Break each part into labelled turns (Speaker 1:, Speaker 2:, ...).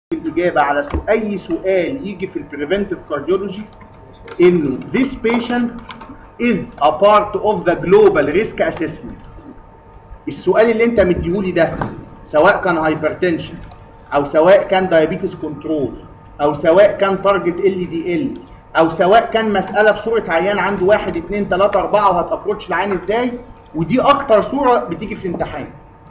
Speaker 1: الاجابه على سؤال اي سؤال يجي في البريفنتيف كارديولوجي انه this patient is a part of the global risk assessment السؤال اللي انت مديهولي ده سواء كان هايبرتنشن او سواء كان دايابيتس كنترول او سواء كان تارجت ال دي ال او سواء كان مساله في صوره عيان عنده 1 2 3 4 وهتابروتش العيان ازاي ودي اكتر صوره بتيجي في الامتحان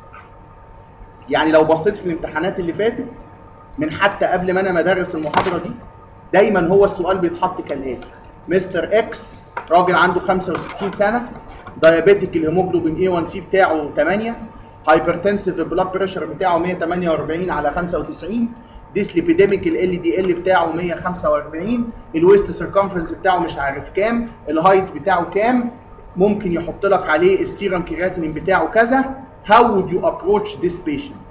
Speaker 1: يعني لو بصيت في الامتحانات اللي فاتت من حتى قبل ما انا مدرس المحاضره دي دايما هو السؤال بيتحط كالاتي مستر اكس راجل عنده 65 سنه دايابيتيك الهيموجلوبين اي 1 سي بتاعه 8 هايبرتنسيف البلاد بريشر بتاعه 148 على 95 ديسليبيديميك ال دي ال بتاعه 145 الويست سيركمفرنس بتاعه مش عارف كام الهايت بتاعه كام ممكن يحط لك عليه السيرم كرياتينين بتاعه كذا how would you approach this patient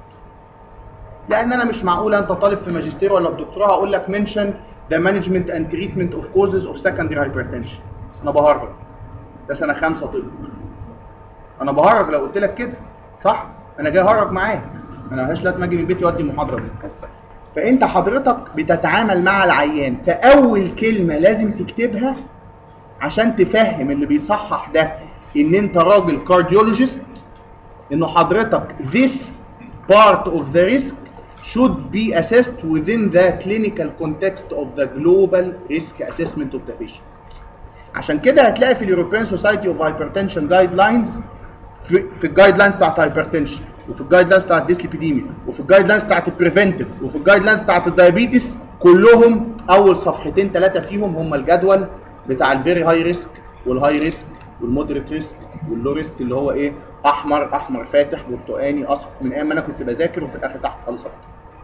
Speaker 1: لان انا مش معقول انت طالب في ماجستير ولا في دكتوراه هقول لك mention the management and treatment of causes of secondary hypertension انا بهرج ده سنه خمسه طب انا بهرج لو قلت لك كده صح انا جاي اهرج معاك انا ملهاش لازم اجي من بيتي وادي المحاضره دي فانت حضرتك بتتعامل مع العيان فاول كلمه لازم تكتبها عشان تفهم اللي بيصحح ده ان انت راجل كارديولوجيست انه حضرتك this part of the risk should be assessed within the clinical context of the global risk assessment of the patient. عشان كده هتلاقي في اليوروبيان سوسايتي اوف هايبرتنشن جايد لاينز في, في الجايد لاينز بتاعت الهايبرتنشن وفي الجايد لاينز بتاعت الديسليبيديميا وفي الجايد لاينز بتاعت البريفنتيف وفي الجايد لاينز بتاعت الدايابيتس كلهم اول صفحتين ثلاثه فيهم هم الجدول بتاع الفيري هاي ريسك والهاي ريسك والمودريت ريسك واللو ريسك اللي هو ايه احمر احمر فاتح برتقاني اصفر من ايام ما انا كنت بذاكر وفي الاخر تحت خالص أخضر.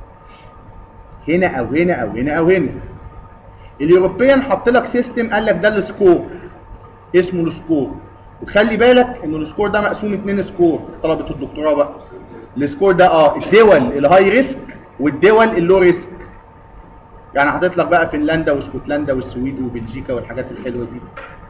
Speaker 1: هنا او هنا او هنا او هنا اليوروبيان حط لك سيستم قال لك ده السكور اسمه السكور وخلي بالك ان السكور ده مقسوم اتنين سكور طلبه الدكتوراه بقى السكور ده اه الدول الهاي ريسك والدول اللو ريسك يعني حاطط لك بقى فنلندا واسكتلندا والسويد وبلجيكا والحاجات الحلوه دي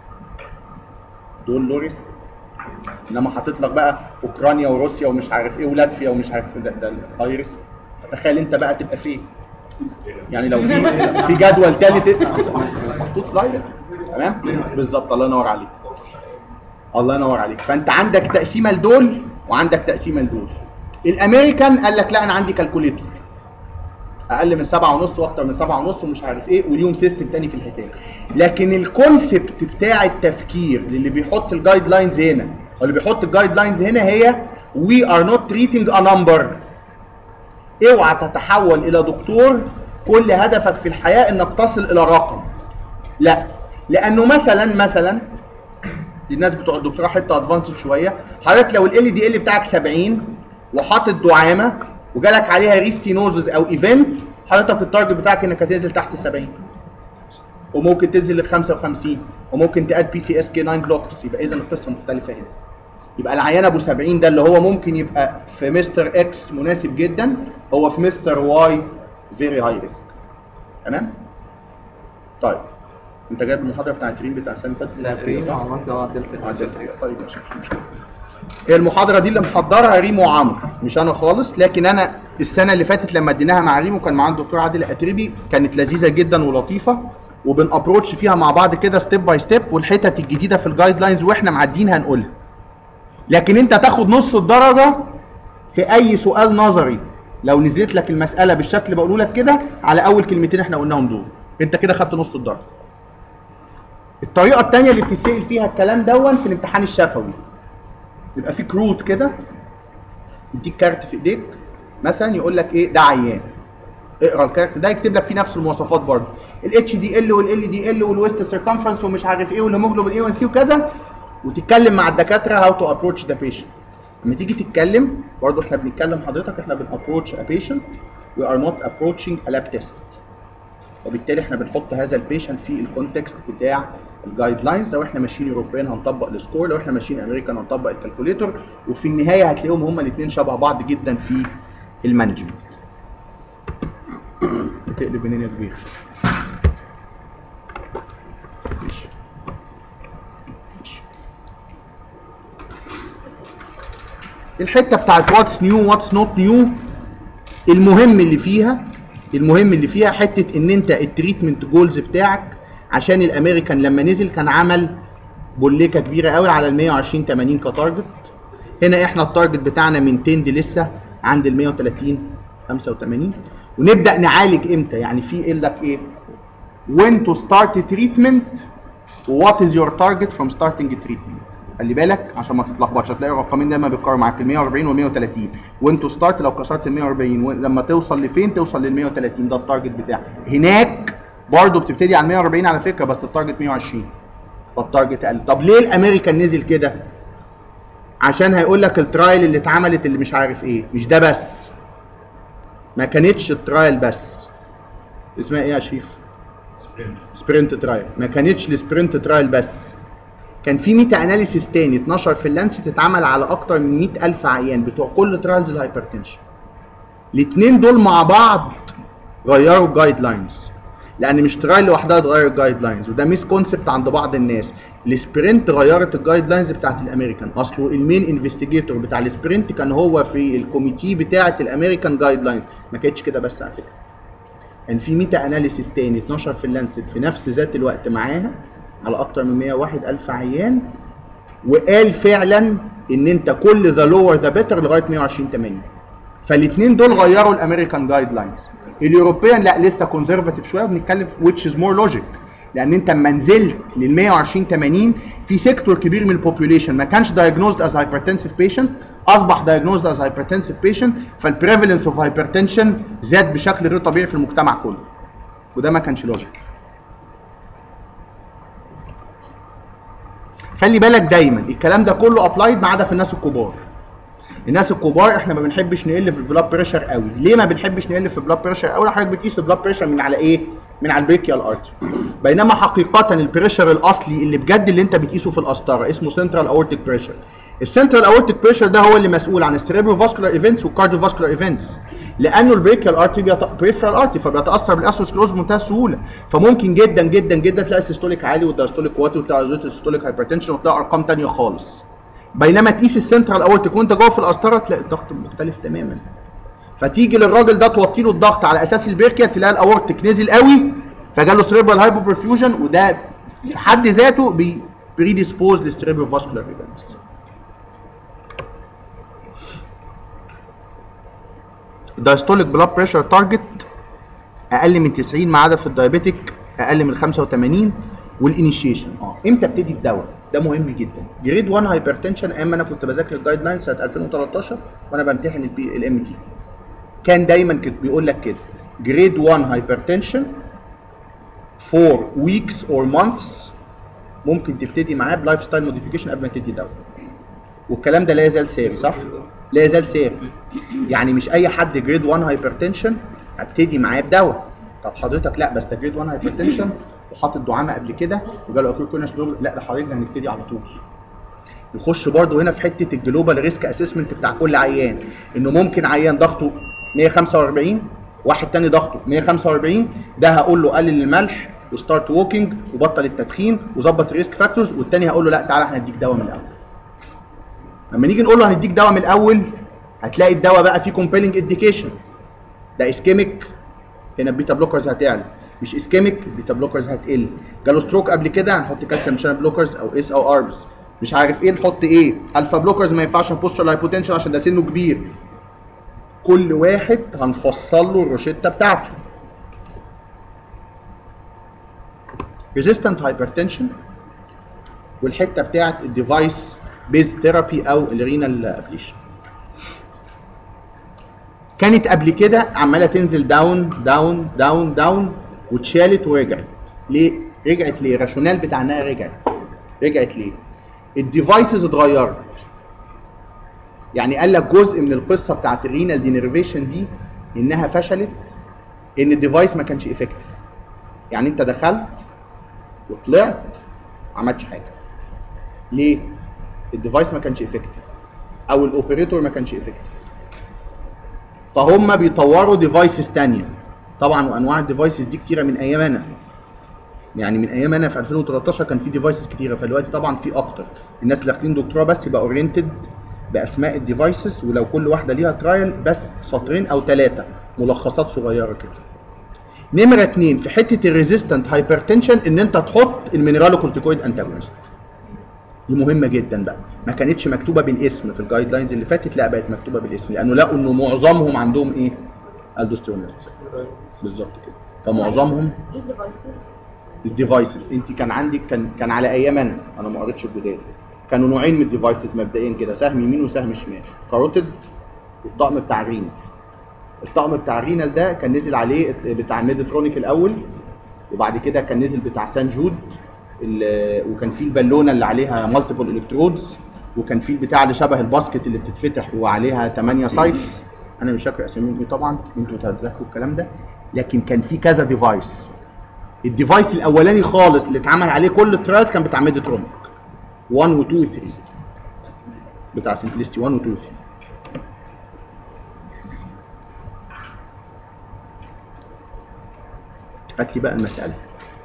Speaker 1: دول لو ريسك انما حاطط لك بقى اوكرانيا وروسيا ومش عارف ايه ولاتفيا ومش عارف ده ده الهاي ريسك تخيل انت بقى تبقى فين يعني لو في في جدول ثالث محطوط سلايد تمام بالظبط الله ينور عليك الله ينور عليك فانت عندك تقسيمه لدول وعندك تقسيمه لدول الامريكان قال لك لا انا عندي كالكوليتور اقل من سبعة ونص واكتر من سبعة ونص ومش عارف ايه وليهم سيستم تاني في الحساب لكن الكونسبت بتاع التفكير للي بيحط الجايد لاينز هنا واللي بيحط الجايد لاينز هنا هي we are not treating a number اوعى تتحول الى دكتور كل هدفك في الحياه انك تصل الى رقم لا لانه مثلا مثلا الناس بتوع الدكتوراه حته ادفانسد شويه حضرتك لو ال دي ال بتاعك 70 وحاطط دعامه وجالك عليها ريستينوزز او ايفنت حضرتك التارجت بتاعك انك هتنزل تحت 70 وممكن تنزل ل 55 وممكن تاد بي سي اس كي 9 بلوكس يبقى اذا القصه مختلفه هنا يبقى العيان ابو 70 ده اللي هو ممكن يبقى في مستر اكس مناسب جدا هو في مستر واي فيري هاي ريسك تمام طيب انت جايب المحاضره بتاعت ريم بتاع السنه اللي فاتت
Speaker 2: لا في
Speaker 1: صح؟
Speaker 2: عملت اه تلت
Speaker 1: آه، ده طريقة. طيب ماشي مش مشكله هي المحاضره دي اللي محضرها ريم وعمرو مش انا خالص لكن انا السنه اللي فاتت لما اديناها مع ريم وكان معانا الدكتور عادل الاتربي كانت لذيذه جدا ولطيفه وبنابروتش فيها مع بعض كده ستيب باي ستيب والحتت الجديده في الجايد لاينز واحنا معديين هنقولها لكن انت تاخد نص الدرجه في اي سؤال نظري لو نزلت لك المساله بالشكل اللي بقوله لك كده على اول كلمتين احنا قلناهم دول انت كده خدت نص الدرجه الطريقه الثانيه اللي بتتسال فيها الكلام دون في الامتحان الشفوي يبقى في كروت كده يديك كارت في ايديك مثلا يقول لك ايه ده عيان اقرا الكارت ده يكتب لك فيه نفس المواصفات برضه الاتش دي ال والال دي ال والويست سيركمفرنس ومش عارف ايه والهيموجلوبين اي 1 سي وكذا وتتكلم مع الدكاتره هاو تو ابروتش ذا بيشنت لما تيجي تتكلم برضه احنا بنتكلم حضرتك احنا بنابروتش ا بيشنت وي ار نوت ابروتشنج ا لاب تيست وبالتالي احنا بنحط هذا البيشنت في الكونتكست بتاع الجايد لاينز لو احنا ماشيين اوروبيين هنطبق السكور لو احنا ماشيين امريكان هنطبق الكالكوليتور وفي النهايه هتلاقيهم هما الاثنين شبه بعض جدا في المانجمنت بتقلب منين يا كبير ماشي. ماشي. الحته بتاعت واتس نيو واتس نوت نيو المهم اللي فيها المهم اللي فيها حته ان انت التريتمنت جولز بتاعك عشان الامريكان لما نزل كان عمل بوليكه كبيره قوي على ال 120 80 كتارجت هنا احنا التارجت بتاعنا من 10 دي لسه عند ال 130 85 ونبدا نعالج امتى يعني في يقول لك ايه when to start treatment what is your target from starting treatment خلي بالك عشان ما تتلخبطش هتلاقي الرقمين دايما بيتكرروا معاك ال 140 وال 130 وانتو ستارت لو كسرت ال 140 لما توصل لفين توصل لل 130 ده التارجت بتاعك هناك برضه بتبتدي على 140 على فكره بس التارجت 120 فالتارجت قل طب ليه الامريكان نزل كده عشان هيقول لك الترايل اللي اتعملت اللي مش عارف ايه مش ده بس ما كانتش الترايل بس اسمها ايه يا شريف سبرنت ترايل ما كانتش السبرنت ترايل بس كان في ميتا اناليسيس تاني 12 في اللانست اتعمل على اكتر من 100000 عيان بتوع كل ترايلز الهايبرتنشن الاثنين دول مع بعض غيروا الجايد لاينز لان مش ترايل لوحدها تغير الجايد لاينز وده ميس كونسبت عند بعض الناس السبرنت غيرت الجايد لاينز بتاعت الامريكان اصله المين انفستيجيتور بتاع السبرنت كان هو في الكوميتي بتاعه الامريكان جايد لاينز ما كانتش كده بس على فكره كان في ميتا اناليسيس تاني 12 في اللانست في نفس ذات الوقت معاها على اكتر من 101 الف عيان وقال فعلا ان انت كل ذا لور ذا بيتر لغايه 120 80 فالاثنين دول غيروا الامريكان جايد لاينز اليوروبيان لا لسه كونزرفاتيف شويه بنتكلم which is more logic لان انت اما نزلت لل 120 80 في سيكتور كبير من البوبوليشن ما كانش diagnosed as hypertensive patient اصبح diagnosed as hypertensive patient فالبريفالنس اوف هايبرتنشن زاد بشكل غير طبيعي في المجتمع كله وده ما كانش لوجيك خلي بالك دايما الكلام ده كله ابلايد ما عدا في الناس الكبار الناس الكبار احنا ما بنحبش نقل في البلاد بريشر قوي ليه ما بنحبش نقل في البلاد بريشر قوي حضرتك بتقيس البلاد بريشر من على ايه من على البريكيال ارتري بينما حقيقه البريشر الاصلي اللي بجد اللي انت بتقيسه في القسطره اسمه سنترال اورتيك بريشر السنترال اورتيك بريشر ده هو اللي مسؤول عن السيريبرو فاسكولار ايفنتس والكارديو فاسكولار ايفنتس لانه البريكيال ارتري بيت... بريفرال ارتري فبيتاثر بالاسوسكلوز بمنتهى السهوله فممكن جدا جدا جدا تلاقي السيستوليك عالي والدايستوليك واطي وتلاقي السيستوليك هايبرتنشن وتلاقي ارقام ثانيه خالص بينما تقيس السنترال اورتيك وانت جوه في القسطره تلاقي الضغط مختلف تماما فتيجي للراجل ده توطي له الضغط على اساس البركيا تلاقي الاورتيك نزل قوي فجاله سريبرال هايبوبرفيوجن وده في حد ذاته بي بريديسبوز للسريبرو فاسكولار ايفنتس الدايستوليك بلاد بريشر تارجت اقل من 90 ما عدا في الدايابيتيك اقل من 85 والانيشيشن اه امتى ابتدي الدواء ده مهم جدا جريد 1 هايبرتنشن ايام ما انا كنت بذاكر الجايد لاين سنه 2013 وانا بمتحن البي الام تي كان دايما كده بيقول لك كده جريد 1 هايبرتنشن for weeks or months ممكن تبتدي معاه بلايف ستايل موديفيكيشن قبل ما تدي دواء والكلام ده لا يزال سير صح؟ لا يزال سير يعني مش اي حد جريد 1 هايبرتنشن ابتدي معاه بدواء طب حضرتك لا بس ده جريد 1 هايبرتنشن وحاطط دعامه قبل كده وجاله اكيد كونس دول لا ده حضرتك هنبتدي على طول نخش برضه هنا في حته الجلوبال ريسك اسسمنت بتاع كل عيان انه ممكن عيان ضغطه 145 واحد تاني ضغطه 145 ده هقول له قلل الملح وستارت ووكينج وبطل التدخين وظبط الريسك فاكتورز والتاني هقول له لا تعالى احنا هنديك دواء من الاول لما نيجي نقول له هنديك دواء من الاول هتلاقي الدواء بقى فيه كومبيلنج انديكيشن ده اسكيميك هنا البيتا بلوكرز هتعلى مش اسكيميك البيتا بلوكرز هتقل جاله ستروك قبل كده هنحط كالسيوم شانل بلوكرز او اس او اربس مش عارف ايه نحط ايه الفا بلوكرز ما ينفعش نبوستر هايبوتنشن عشان ده سنه كبير كل واحد هنفصل له الروشته بتاعته ريزيستنت هايبرتنشن والحته بتاعت الديفايس بيز ثيرابي او الرينال ابليشن كانت قبل كده عماله تنزل داون داون داون داون واتشالت ورجعت ليه رجعت ليه الراشونال بتاع انها رجعت رجعت ليه الديفايسز اتغيرت يعني قال لك جزء من القصه بتاعت الرينال دينيرفيشن دي انها فشلت ان الديفايس ما كانش افكتيف يعني انت دخلت وطلعت ما عملتش حاجه ليه الديفايس ما كانش افكتيف او الاوبريتور ما كانش افكتيف فهم بيطوروا ديفايسز ثانيه طبعا وانواع الديفايسز دي كتيره من ايام انا يعني من ايام انا في 2013 كان في ديفايسز كتيره فدلوقتي طبعا في اكتر الناس اللي داخلين دكتوراه بس يبقى اورينتد باسماء الديفايسز ولو كل واحده ليها ترايل بس سطرين او ثلاثه ملخصات صغيره كده نمره اتنين في حته الريزيستنت هايبرتنشن ان انت تحط المينرالو كورتيكويد انتاجونست دي مهمه جدا بقى ما كانتش مكتوبه بالاسم في الجايد لاينز اللي فاتت لا بقت مكتوبه بالاسم لانه لقوا انه معظمهم عندهم ايه الدوستيرون بالظبط كده فمعظمهم
Speaker 2: ايه الديفايسز
Speaker 1: الديفايسز انت كان عندك كان كان على ايام انا انا ما قريتش الجداد كانوا نوعين من الديفايسز مبدئيا كده سهم يمين وسهم شمال كاروتيد والطقم بتاع رينا الطقم بتاع رينال ده كان نزل عليه بتاع ميدترونيك الاول وبعد كده كان نزل بتاع سان جود ال- وكان فيه البالونه اللي عليها مالتيبل الكترودز وكان فيه البتاع اللي شبه الباسكت اللي بتتفتح وعليها 8 سايتس انا مش فاكر اساميهم ايه طبعا انتوا تتذكروا الكلام ده لكن كان في كذا ديفايس الديفايس الاولاني خالص اللي اتعمل عليه كل الترايلز كان بتاع ميدترونيك 1 و 2 و 3 بتاع سمبلستي 1 و 2 و 3 هات لي بقى المساله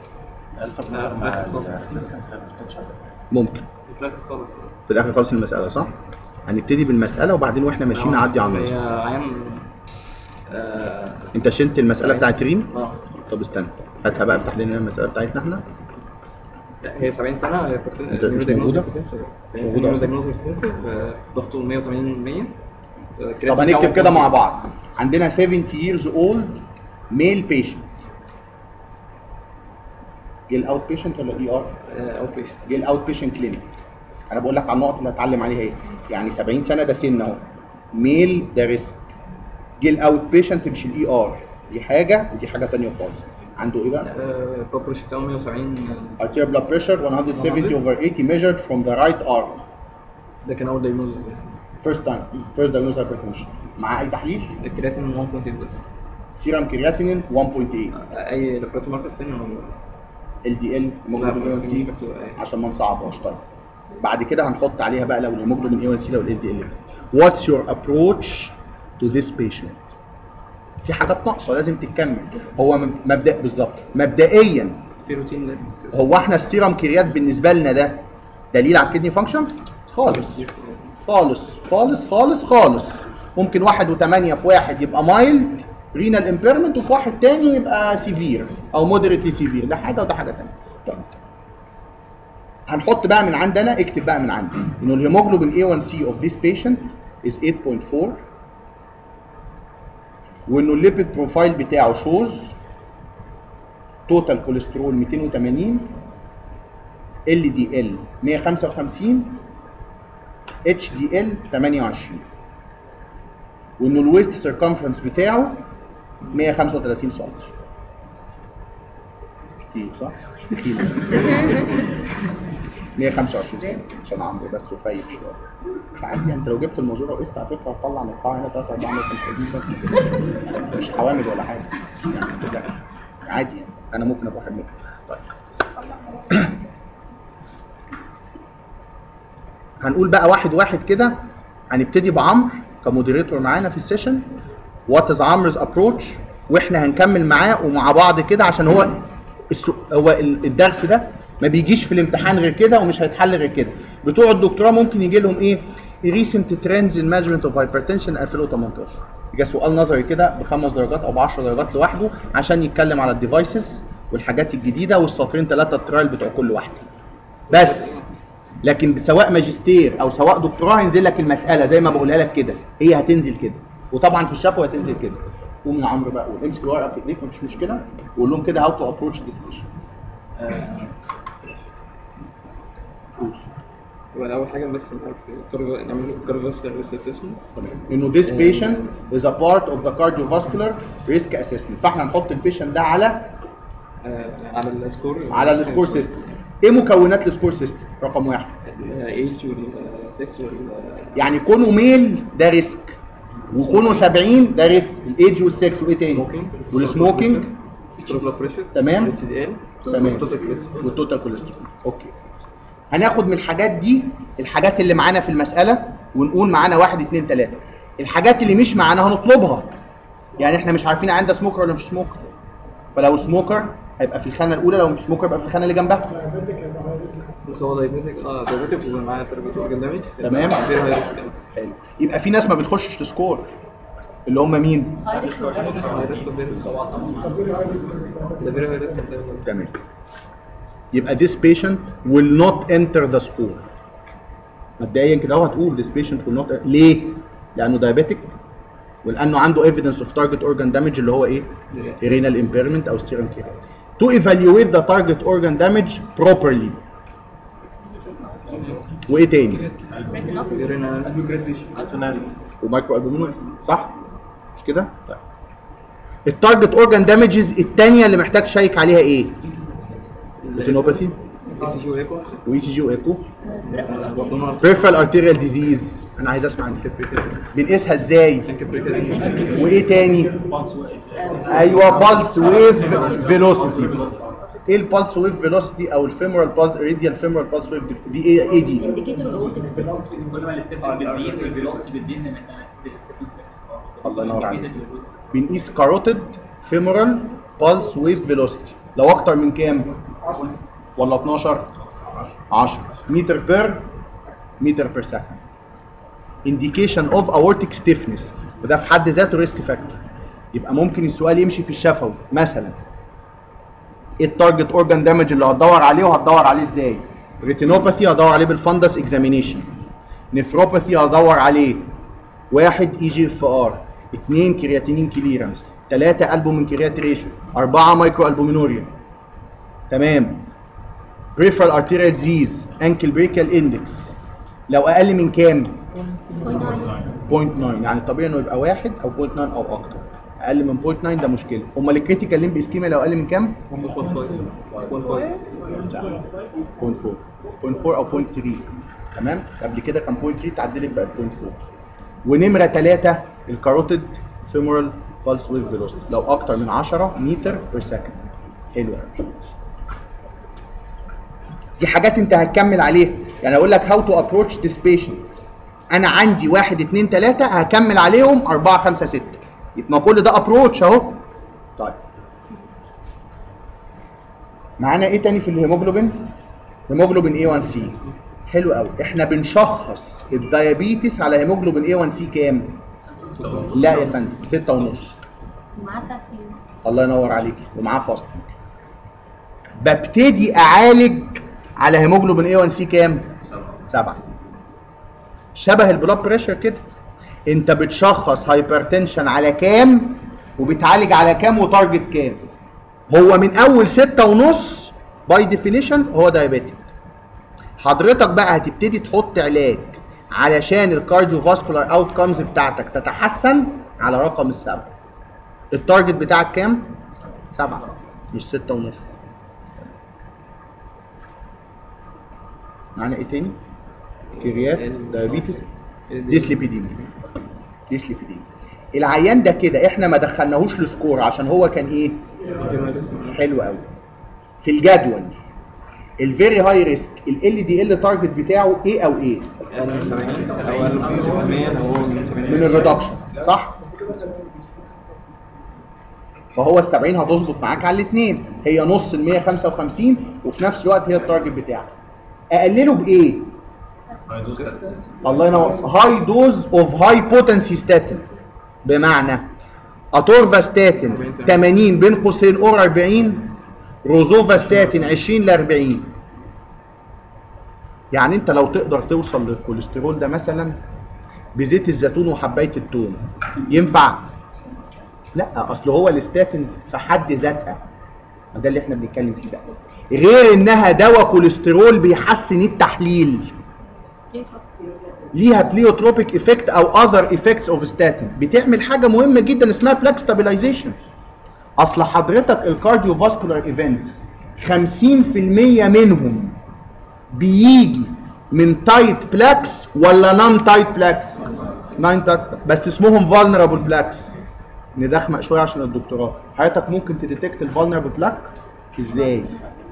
Speaker 1: ممكن
Speaker 3: في الاخر خالص
Speaker 1: في الاخر خالص المساله صح هنبتدي بالمساله وبعدين واحنا ماشيين نعدي على النص
Speaker 3: هي عيان اه
Speaker 1: انت شلت المساله بتاعت ريم
Speaker 3: آه.
Speaker 1: طب استنى هاتها بقى افتح لنا المساله بتاعتنا احنا
Speaker 3: لا، هي 70 سنه هي كنت
Speaker 1: أنت مش موجودة؟ موجودة أصلاً.
Speaker 3: ضغطه 180 100
Speaker 1: طب هنكتب كده مع بعض عندنا 70 years old male patient جه الاوت بيشنت ولا الاي ار؟
Speaker 3: اوت بيشن
Speaker 1: جه الاوت بيشنت كلينيك انا بقول لك على النقط اللي هتعلم عليها ايه يعني 70 سنه ده سن اهو ميل ده ريسك جه الاوت بيشنت مش الاي ار دي حاجه ودي حاجه ثانيه خالص عنده ايه بقى؟
Speaker 3: البلاد بريشر بتاعه 170
Speaker 1: arterial blood pressure 170 over 80 measured from the right arm
Speaker 3: ده كان اول دايجنوز
Speaker 1: first time first diagnosed hypertension مع اي تحليل
Speaker 3: الكرياتين 1.8 بس
Speaker 1: سيرم كرياتينين 1.8
Speaker 3: اي لابراتوري ماركر ثاني
Speaker 1: ال دي ال هيموجلوبين سي عشان ما نصعبهاش طيب بعد كده هنحط عليها بقى لو الهيموجلوبين اي 1 سي لو ال دي ال واتس يور ابروتش تو ذيس بيشنت في حاجات ناقصه لازم تتكمل هو مب- مبدا بالظبط مبدئيا
Speaker 3: في روتين ده
Speaker 1: هو احنا السيرم كريات بالنسبه لنا ده دليل على الكدني فانكشن خالص خالص خالص خالص خالص ممكن واحد وثمانية في واحد يبقى مايلد رينال امبيرمنت وفي واحد تاني يبقى سيفير او مودريتلي سيفير ده حاجه وده حاجه تانية طيب هنحط بقى من عندنا اكتب بقى من عندي انه الهيموجلوبين A1C of this patient is 8.4 وانه الليبيد بروفايل بتاعه شوز توتال كوليسترول 280 ال دي ال 155 اتش دي ال 28 وانه الويست سيركمفرنس بتاعه 135 سم كتير صح؟ كتير 125 سم عشان عمرو بس وفايق شويه عادي انت لو جبت المزوره وقست على فكره هتطلع من القاع هنا 3 4 135 سم مش حوامل ولا حاجه يعني لا عادي يعني انا ممكن ابقى واحد منهم طيب هنقول بقى واحد واحد كده هنبتدي بعمرو كمودريتور معانا في السيشن وات از عمرو's ابروتش واحنا هنكمل معاه ومع بعض كده عشان هو السو... هو ال- الدرس ده ما بيجيش في الامتحان غير كده ومش هيتحل غير كده بتوع الدكتوراه ممكن يجي لهم ايه recent trends in measurement of hypertension 2018 يبقى سؤال نظري كده بخمس درجات او ب 10 درجات لوحده عشان يتكلم على الديفايسز والحاجات الجديده والسطرين ثلاثه الترايل بتوع كل واحده بس لكن سواء ماجستير او سواء دكتوراه هينزل لك المساله زي ما بقولها لك كده هي هتنزل كده وطبعا في الشفوي هتنزل كده قوم يا عمرو بقى قول امسك الورقه في ايديك مفيش مشكله وقول لهم كده هاو تو ابروتش ذيس بيشنت
Speaker 3: اول حاجه بس نعرف الكارديو- نعمل كارديوفاسكولار ريسك اسسمنت
Speaker 1: انه this patient is a part of the cardiovascular risk assessment فاحنا نحط البيشنت ده على
Speaker 3: على السكور
Speaker 1: على السكور سيستم ايه مكونات السكور سيستم رقم واحد
Speaker 3: ايج والسكس وال
Speaker 1: يعني كونه ميل ده ريسك وكونه 70 ده ريسك الايدج والسكس وايه تاني والسموكينج
Speaker 3: ستروك بلاد بريشر
Speaker 1: تمام.
Speaker 3: اتش دي ال
Speaker 1: تمام والتوتال كوليسترول اوكي هناخد من الحاجات دي الحاجات اللي معانا في المساله ونقول معانا واحد اتنين تلاته الحاجات اللي مش معانا هنطلبها يعني احنا مش عارفين عندها سموكر ولا مش سموكر فلو سموكر هيبقى في الخانه الاولى لو مش سموكر يبقى في الخانه اللي جنبها
Speaker 3: بس هو دايبيتك اه دايبيتك ومعاه تربيت اورجان دامج
Speaker 1: تمام.
Speaker 3: فيري هاي ريسك
Speaker 1: حلو يبقى في ناس ما بتخشش تسكور اللي هم مين
Speaker 3: ده فيري هاي ريسك
Speaker 1: تمام يبقى this patient will not enter the score مبدئيا كده هو هتقول this patient will not ليه؟ لانه diabetic ولانه عنده evidence of target organ damage اللي هو ايه؟ renal impairment او serum creatinine to evaluate the target organ damage properly وايه تاني؟ ومايكرو البومينول صح؟ مش كده؟ طيب التارجت اورجان دامجز الثانيه اللي محتاج شيك عليها ايه؟ ريتينوباثي
Speaker 3: اي سي جي وايكو
Speaker 1: واي سي جي وايكو بريفرال ارتيريال ديزيز انا عايز اسمع عن كده بنقيسها ازاي؟ وايه تاني؟ ايوه بالس ويف فيلوسيتي ايه البالس ويف فيلوسيتي او الفيمورال بالس راديال فيمورال بالس ويف دي ايه ايه دي؟
Speaker 2: انديكيتور اللي هو 6
Speaker 4: كل ما الاستيبس بتزيد والفيلوسيتي بتزيد لان احنا الاستيبس بس
Speaker 1: الله ينور عليك. بنقيس كاروتيد فيمورال بالس ويف فيلوسيتي لو اكتر من كام؟ ولا 12 10 متر بير متر بير سكند indication of aortic stiffness وده في حد ذاته ريسك فاكتور يبقى ممكن السؤال يمشي في الشفوي مثلا ايه التارجت اورجان دامج اللي هتدور عليه وهتدور عليه ازاي ريتينوباثي هدور عليه بالفندس اكزامينيشن نفروباثي هدور عليه واحد اي جي اف ار اثنين كرياتينين كليرنس ثلاثة البومين كريات ريشيو أربعة مايكرو البومينوريا تمام بريفرال ارتيريال ديزيز انكل بريكال اندكس لو اقل من كام 0.9 يعني الطبيعي انه يبقى واحد او 0.9 او اكتر اقل من 0.9 ده مشكله امال الكريتيكال ليمب اسكيميا لو اقل من كام 0.4 0.4 او 0.3 تمام قبل كده كان 0.3 تعدلت بقت 0.4 ونمره 3 الكاروتيد فيمورال بالس ويف فيلوسيتي لو اكتر من 10 متر بير سكند حلو قوي دي حاجات انت هتكمل عليها يعني اقول لك هاو تو ابروتش ذيس بيشنت انا عندي واحد اتنين تلاته هكمل عليهم اربعه خمسه سته يبقى كل ده ابروتش اهو طيب معانا ايه تاني في الهيموجلوبين هيموجلوبين A1C حلو قوي احنا بنشخص الديابيتس على هيموجلوبين A1C كام لا يا فندم ستة ونص
Speaker 2: معاه فاستين
Speaker 1: الله ينور عليك ومعاه فاستنج ببتدي اعالج على هيموجلوبين A1C كام سبعة شبه البلاد بريشر كده انت بتشخص هايبرتنشن على كام وبتعالج على كام وتارجت كام هو من اول ستة ونص باي ديفينيشن هو دايابيتيك حضرتك بقى هتبتدي تحط علاج علشان الكارديو فاسكولار اوت كامز بتاعتك تتحسن على رقم السبعة التارجت بتاعك كام؟ سبعة مش ستة ونص معانا ايه تاني؟ كريات دايابيتس ديسليبيديميا ديسليبيديميا العيان ده كده احنا ما دخلناهوش لسكور عشان هو كان ايه؟ حلو قوي في الجدول الفيري هاي ريسك ال دي ال تارجت بتاعه ايه او ايه؟
Speaker 3: اقل من 70 او اقل من 50% او هو من 70
Speaker 1: من الريدكشن صح؟ فهو ال 70 هتظبط معاك على الاثنين هي نص ال 155 وفي نفس الوقت هي التارجت بتاعك اقلله بايه؟ الله ينور هاي دوز اوف هاي بوتنسي ستاتين بمعنى اتورفاستاتين 80 بين قوسين اور 40 روزوفاستاتين 20 ل 40 يعني انت لو تقدر توصل للكوليسترول ده مثلا بزيت الزيتون وحبايه الثوم ينفع لا اصل هو الستاتينز في حد ذاتها ما ده اللي احنا بنتكلم فيه بقى غير انها دواء كوليسترول بيحسن التحليل ليها بليوتروبيك افكت او اذر افكتس اوف ستاتين بتعمل حاجه مهمه جدا اسمها بلاك ستابيلايزيشن اصل حضرتك الكارديو فاسكولار ايفنتس 50% منهم بيجي من تايت بلاكس ولا نون تايت بلاكس نون تايت بس اسمهم فولنربل بلاكس ندخمق شويه عشان الدكتوراه حضرتك ممكن تديتكت الفولنربل بلاك ازاي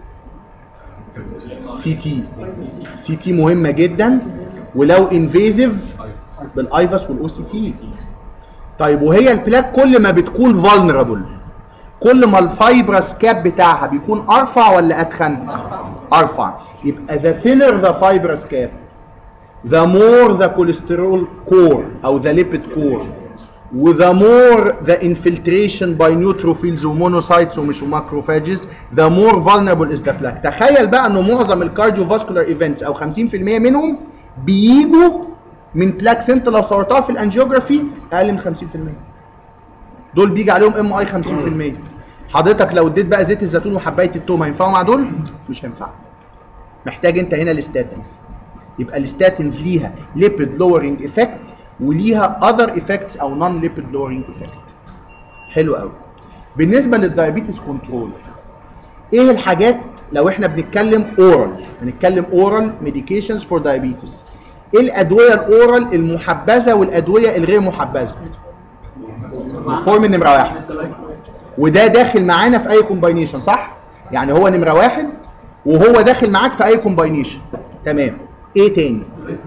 Speaker 1: سي تي سي تي مهمه جدا ولو انفيزيف بالايفاس والاو سي تي طيب وهي البلاك كل ما بتكون فولنربل كل ما الفايبرس كاب بتاعها بيكون ارفع ولا اتخن ارفع يبقى the thinner the fibrous cap the more the cholesterol core او the lipid core وذا مور ذا انفلتريشن باي نيوتروفيلز ومونوسايتس ومش ماكروفاجز ذا مور فولنربل از ذا بلاك تخيل بقى انه معظم الكارديو فاسكولار ايفنتس او 50% منهم بيجوا من بلاكس انت لو صورتها في الانجيوجرافي اقل من 50% دول بيجي عليهم ام اي 50% حضرتك لو اديت بقى زيت الزيتون وحبايه التوم هينفعوا مع دول مش هينفعوا محتاج انت هنا الستاتنز يبقى الستاتنز ليها ليبيد لورنج افكت وليها اذر افكتس او نون ليبيد لورنج افكت حلو قوي بالنسبه للدايابيتس كنترول ايه الحاجات لو احنا بنتكلم اورال هنتكلم اورال ميديكيشنز فور دايابيتس ايه الادويه الاورال المحبذه والادويه الغير محبذه فورم نمره واحد وده داخل معانا في اي كومباينيشن صح يعني هو نمره واحد وهو داخل معاك في اي كومباينيشن تمام ايه تاني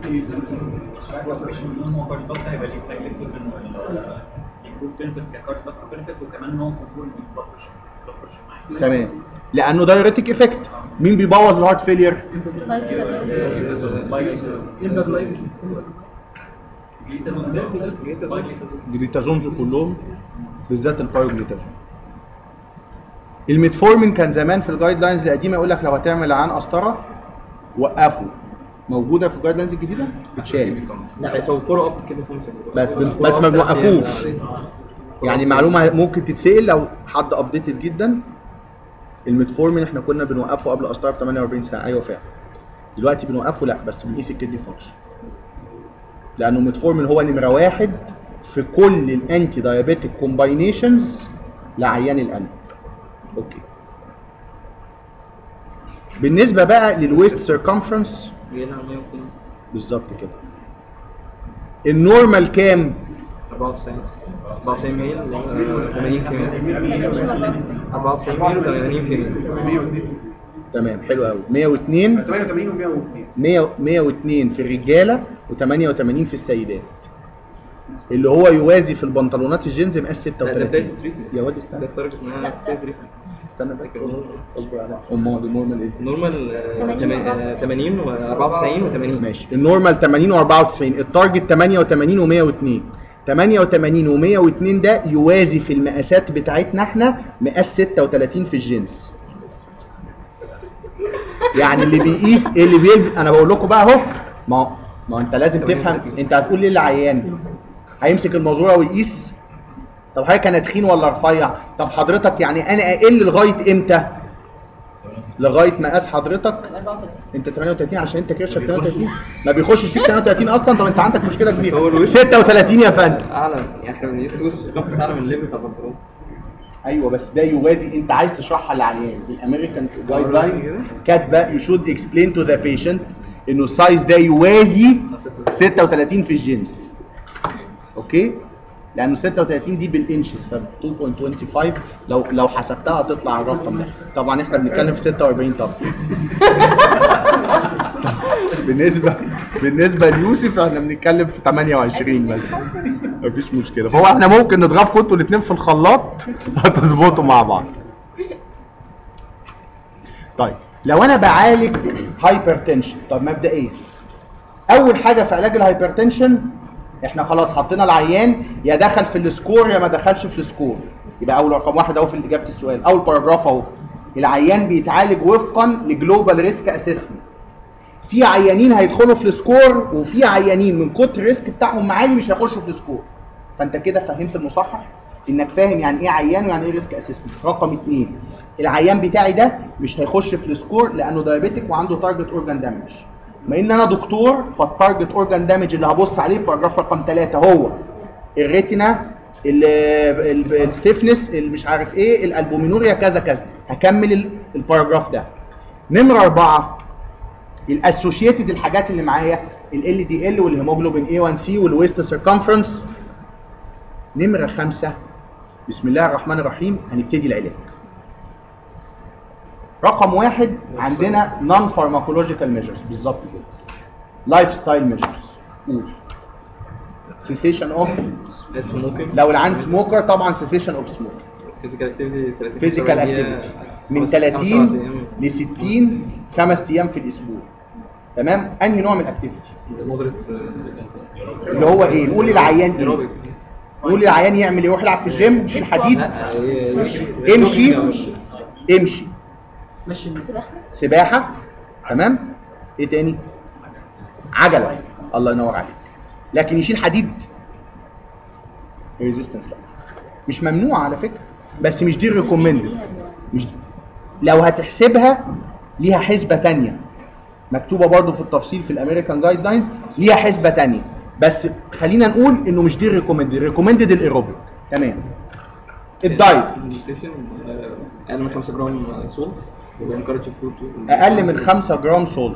Speaker 4: هيبقى ليه فايده جزء انه يكون بنفيت ككارد بس بنفيت وكمان ان هو كنترول معاك
Speaker 1: تمام لانه دايوريتك افكت مين بيبوظ الهارت فيلير جليتازونز كلهم بالذات البايوجليتازون الميتفورمين كان زمان في الجايد لاينز القديمه يقول لك لو هتعمل عن قسطره وقفه موجوده في الجايد لاينز الجديده بتشال
Speaker 3: لا يصوروا اب كده خمسه
Speaker 1: بس بس ما بنوقفوش يعني معلومه ممكن تتسال لو حد ابديتد جدا الميتفورمين احنا كنا بنوقفه قبل قسطره ب 48 ساعه ايوه فعلا دلوقتي بنوقفه لا بس بنقيس الكدني فانكشن لانه ميتفورمين هو نمره واحد في كل الانتي دايابيتيك كومباينيشنز لعيان القلب اوكي بالنسبه بقى للويست سيركمفرنس
Speaker 3: جينا على 102
Speaker 1: بالظبط كده النورمال كام
Speaker 3: 94 94 ميل آه، 80 في ميل 94 ميل 80 في ميل
Speaker 1: تمام حلو قوي 102
Speaker 5: 88 و 102
Speaker 1: 100 102 في الرجاله و88 في السيدات اللي هو يوازي في البنطلونات الجينز مقاس
Speaker 3: لا ده بدايه
Speaker 1: 36
Speaker 3: التريتمنت
Speaker 1: يا واد
Speaker 3: ده
Speaker 1: استنى
Speaker 3: التارجت ان انا بدايه التريتمنت
Speaker 1: استنى بس اصبر اصبر عليها امال النورمال ايه
Speaker 3: نورمال آه، 80 و94 و80
Speaker 1: ماشي النورمال 80 و94 التارجت 88 و102 88 و102 ده يوازي في المقاسات بتاعتنا احنا مقاس 36 في الجنس يعني اللي بيقيس اللي بيلبس انا بقول لكم بقى اهو ما هو- ما هو انت لازم تفهم انت هتقول ليه للعيان هيمسك المزوره ويقيس طب حضرتك انا تخين ولا رفيع طب حضرتك يعني انا اقل لغايه امتى لغايه ما قاس حضرتك انت 38 عشان انت كرشك 38 ما بيخشش فيك 38 اصلا طب انت عندك مشكله
Speaker 3: بس هو
Speaker 1: كبيره
Speaker 3: الوش-
Speaker 1: 36 يا فندم
Speaker 3: اعلى يعني احنا بنقيس وش بس اعلى من الليفل بتاع البنطلون
Speaker 1: ايوه بس ده يوازي انت عايز تشرحها للعيان الامريكان جايد لاينز كاتبه يو شود اكسبلين تو ذا بيشنت انه السايز ده يوازي 36 في الجنس اوكي لانه 36 دي بالانشز ف 2.25 لو لو حسبتها هتطلع الرقم ده طبعا احنا بنتكلم في 46 طبعا بالنسبه بالنسبه ليوسف احنا بنتكلم في 28 مثلا مفيش مشكله فهو احنا ممكن نضربكم انتوا الاثنين في الخلاط هتظبطوا مع بعض طيب لو انا بعالج هايبرتنشن طب مبدئيا اول حاجه في علاج الهايبرتنشن احنا خلاص حطينا العيان يا دخل في السكور يا ما دخلش في السكور يبقى اول رقم واحد اهو في اجابه السؤال اول باراجراف اهو العيان بيتعالج وفقا لجلوبال ريسك اسسمنت في عيانين هيدخلوا في السكور وفي عيانين من كتر الريسك بتاعهم عالي مش هيخشوا في السكور فانت كده فهمت المصحح انك فاهم يعني ايه عيان ويعني ايه ريسك اسسمنت رقم اثنين العيان بتاعي ده مش هيخش في السكور لانه دايابيتك وعنده تارجت اورجان دامج بما ان انا دكتور فالتارجت اورجان دامج اللي هبص عليه باراجراف رقم ثلاثة هو الريتنا الستيفنس مش عارف ايه الالبومينوريا كذا كذا هكمل ال- الباراجراف ده نمره اربعه الاسوشيتد الحاجات اللي معايا ال دي ال والهيموجلوبين A1C والويست سيركمفرنس نمره خمسة بسم الله الرحمن الرحيم هنبتدي العلاج رقم واحد عندنا نون فارماكولوجيكال ميجرز بالظبط كده لايف ستايل ميجرز قول سيسيشن اوف
Speaker 3: سموكينج
Speaker 1: لو العين سموكر طبعا سيسيشن اوف سموك
Speaker 3: فيزيكال اكتيفيتي 30
Speaker 1: فيزيكال اكتيفيتي من 30 ل 60 خمس ايام في الاسبوع تمام انهي نوع من الاكتيفيتي
Speaker 3: مودريت
Speaker 1: اللي هو ايه نقول للعيان ايه نقول للعيان يعمل ايه يروح يلعب في الجيم يشيل حديد
Speaker 3: لا هي-
Speaker 1: امشي امشي
Speaker 2: سباحة
Speaker 1: سباحه تمام ايه تاني عجله الله ينور عليك لكن يشيل حديد ريزيستنس لا مش ممنوع على فكره بس مش دي الريكومندد مش دي. لو هتحسبها ليها حسبه تانية مكتوبه برضو في التفصيل في الامريكان جايد لاينز ليها حسبه تانية بس خلينا نقول انه مش دي الريكومندد الريكومندد الايروبيك تمام الدايت
Speaker 3: النيوتريشن اقل من 5 جرام سولت وانكرج فروت
Speaker 1: اقل من 5 جرام سولت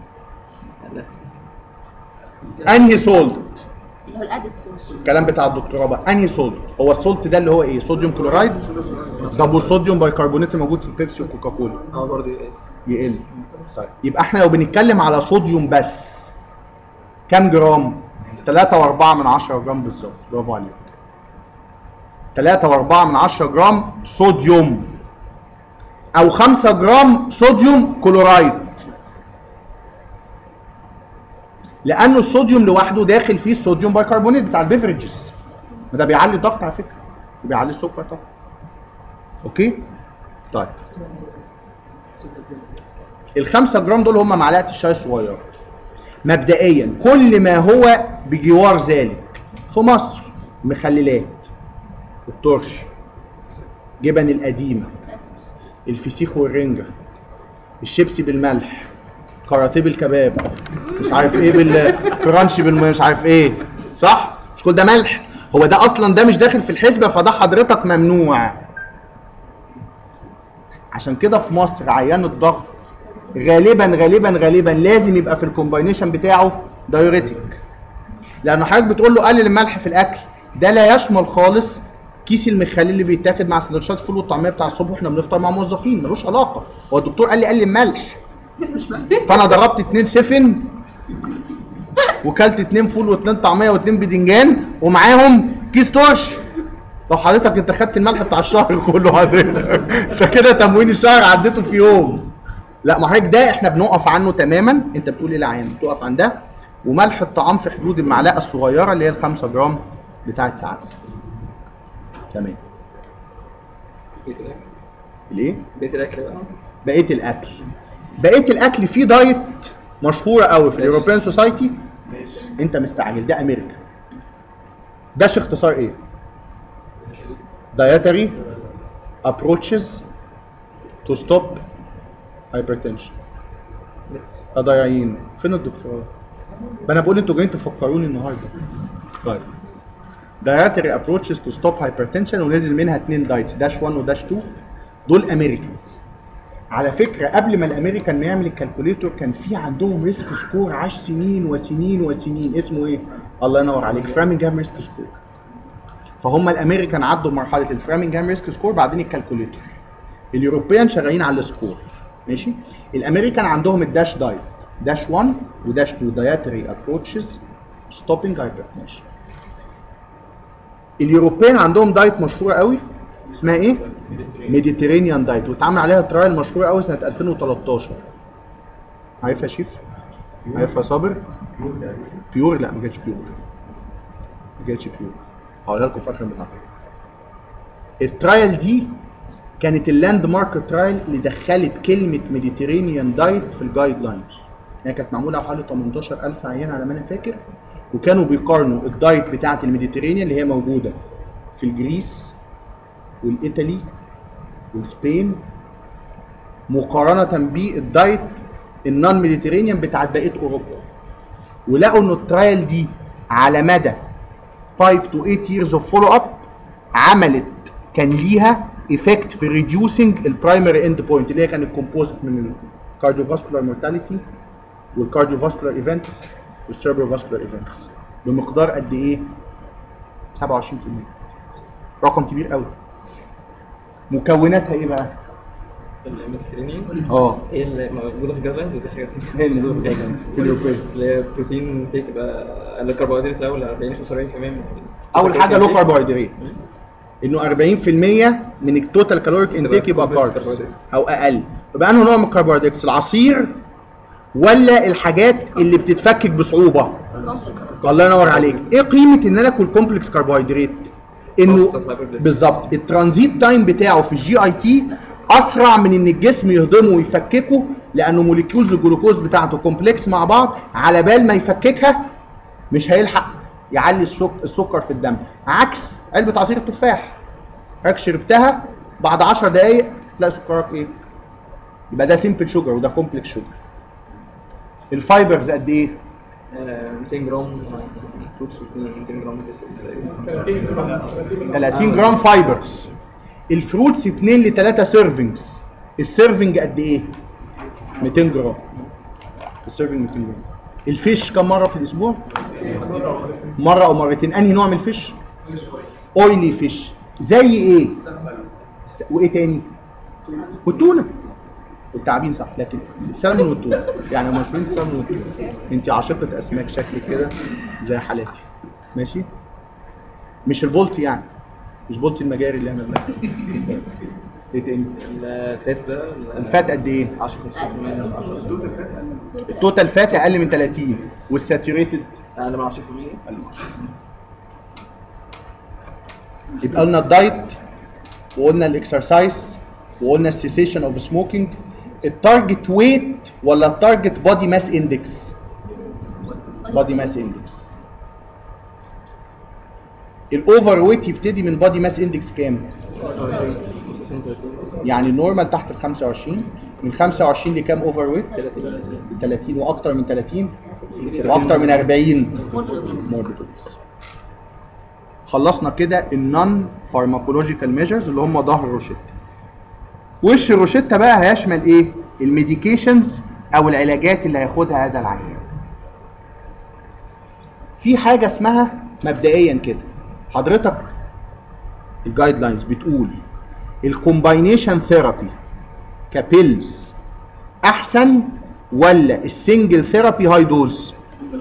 Speaker 1: انهي سولت
Speaker 2: اللي هو الادد سورس
Speaker 1: الكلام بتاع الدكتوراه بقى انهي سولت هو السولت ده اللي هو ايه صوديوم كلورايد طب والصوديوم بايكربونات موجود في البيبسي وكوكاكولا
Speaker 3: اه برضه
Speaker 1: يقل طيب يبقى احنا لو بنتكلم على صوديوم بس كام جرام 3 و4 من 10 جرام بالظبط برافو عليك 3 و4 من 10 جرام صوديوم او 5 جرام صوديوم كلورايد لانه الصوديوم لوحده داخل فيه الصوديوم بايكربونات بتاع البيفرجز ده بيعلي الضغط على فكره وبيعلي السكر طبعا اوكي طيب الخمسة جرام دول هم معلقه الشاي الصغيره مبدئيا كل ما هو بجوار ذلك في مصر مخللات الترش جبن القديمه الفسيخ والرنجه الشيبسي بالملح كراتيه بالكباب مش عارف ايه بالكرانشي بالم مش عارف ايه صح مش كل ده ملح هو ده اصلا ده مش داخل في الحسبه فده حضرتك ممنوع عشان كده في مصر عيان الضغط غالبا غالبا غالبا لازم يبقى في الكومباينيشن بتاعه دايوريتك لان حضرتك بتقول له قلل الملح في الاكل ده لا يشمل خالص كيس المخلل اللي بيتاخد مع سندوتشات الفول والطعميه بتاع الصبح واحنا بنفطر مع موظفين ملوش علاقه هو الدكتور قال لي قلل الملح فانا ضربت اتنين سفن وكلت اتنين فول واتنين طعميه واتنين بدنجان ومعاهم كيس ترش لو حضرتك انت خدت الملح بتاع الشهر كله حضرتك انت كده تموين الشهر عديته في يوم لا ما حضرتك ده احنا بنقف عنه تماما انت بتقول ايه العين بتقف عن ده وملح الطعام في حدود المعلقه الصغيره اللي هي ال 5 جرام بتاعت ساعات تمام ليه؟
Speaker 3: بيت الاكل بقى
Speaker 1: بقيه الاكل بقيه الاكل فيه دايت مشهوره قوي في الاوروبيان سوسايتي انت مستعجل ده امريكا ده اختصار ايه dietary approaches to stop hypertension يا ضايعين فين الدكتوراه ما انا بقول انتوا جايين تفكروني النهارده طيب dietary approaches to stop hypertension ونزل منها اتنين دايتس داش 1 وداش 2 دول امريكان على فكره قبل ما الامريكان نعمل الكالكوليتور كان في عندهم ريسك سكور عاش سنين وسنين وسنين اسمه ايه؟ الله ينور عليك فرامنجهام ريسك سكور فهم الامريكان عدوا مرحله الفرامنجهام ريسك سكور بعدين الكالكوليتور اليوروبيان شغالين على السكور ماشي الامريكان عندهم الداش دايت داش 1 وداش 2 dietary approaches stopping hypertension اليوروبيان عندهم دايت مشهوره قوي اسمها ايه ميديتيرينيان دايت واتعمل عليها ترايل مشهوره قوي سنه 2013 عارفها يا شيف عارفها يا صابر بيور لا ما كانتش بيور ما كانتش بيور هقولها لكم في اخر المحاضره الترايل دي كانت اللاند مارك ترايل اللي دخلت كلمه ميديتيرينيان دايت في الجايد لاينز هي كانت معموله على حوالي 18000 عيان على ما انا فاكر وكانوا بيقارنوا الدايت بتاعه الميديتيرينيان اللي هي موجوده في الجريس والايطالي والسبين مقارنه بالدايت النون ميديتيرينيان بتاعت بقيه اوروبا ولقوا ان الترايل دي على مدى 5 to 8 years of follow up عملت كان ليها ايفكت في ريديوسنج البرايمري اند بوينت اللي هي كانت كومبوزد من الكارديوفاسكولار مورتاليتي والكارديوفاسكولار ايفنتس والسيربروفاسكولار ايفنتس بمقدار قد ايه 27% رقم كبير قوي مكوناتها ايه بقى
Speaker 3: الميديترينيان
Speaker 1: اه
Speaker 3: ايه اللي موجوده في الجايد لاينز ودي حاجه
Speaker 1: ايه اللي دول في اليوروبيان
Speaker 3: اللي هي بروتين تيك بقى اقل الكربوهيدرات الاول 40 45% من
Speaker 1: اول حاجه لو كربوهيدرات انه 40% من التوتال كالوريك انتيك يبقى
Speaker 3: كاربس
Speaker 1: كاربس
Speaker 3: كربوهيدرات.
Speaker 1: او اقل يبقى انه نوع من الكربوهيدرات العصير ولا الحاجات اللي بتتفكك بصعوبه
Speaker 2: كومبلكس
Speaker 1: الله ينور عليك ايه قيمه ان انا اكل كومبلكس كربوهيدرات انه
Speaker 3: Fastest hyperglycemia.
Speaker 1: بالظبط الترانزيت تايم بتاعه في الجي اي تي اسرع من ان الجسم يهضمه ويفككه لانه موليكيولز الجلوكوز بتاعته كومبلكس مع بعض على بال ما يفككها مش هيلحق يعلي السك- السكر في الدم عكس علبه عصير التفاح حضرتك شربتها بعد 10 دقائق تلاقي سكرك ايه يبقى ده سيمبل شوجر وده كومبلكس شوجر الفايبرز قد ايه
Speaker 3: آه، 200 جرام فروتس و 200 جرام بس
Speaker 1: 30 جرام فايبرز الفروتس 2 ل 3 سيرفنجز السيرفنج قد ايه 200 جرام السيرفنج 200 جرام الفيش كم مره في الاسبوع مره او مرتين انهي نوع من الفيش اويلي فيش زي ايه س- وايه تاني والتونه والتعابين صح لكن السلمون والتونه يعني مشهورين السلمون والتونه انت عاشقه اسماك شكلك كده زي حالاتي ماشي مش البولت يعني مش بولت المجاري اللي احنا بنعمله ايه تاني
Speaker 3: الفات ده
Speaker 1: الفات قد ايه
Speaker 3: 10 15%
Speaker 1: التوتال فات اقل من 30 والساتوريتد
Speaker 3: اقل من 10%
Speaker 1: اقل من 10 يبقى قلنا الدايت وقلنا الاكسرسايز وقلنا السيسيشن اوف سموكينج التارجت ويت ولا التارجت بودي ماس اندكس بودي ماس اندكس الاوفر ويت يبتدي من بودي ماس اندكس كام يعني النورمال تحت ال 25 من 25 لكام اوفر ويت 30 واكتر من 30 واكتر من 40 موربيد خلصنا كده النون فارماكولوجيكال ميجرز اللي هم ظهر روشيتا وش الروشيتا بقى هيشمل ايه الميديكيشنز او العلاجات اللي هياخدها هذا العيان في حاجه اسمها مبدئيا كده حضرتك الجايد لاينز بتقول الكومباينيشن ثيرابي كبيلز احسن ولا السنجل ثيرابي هاي دوز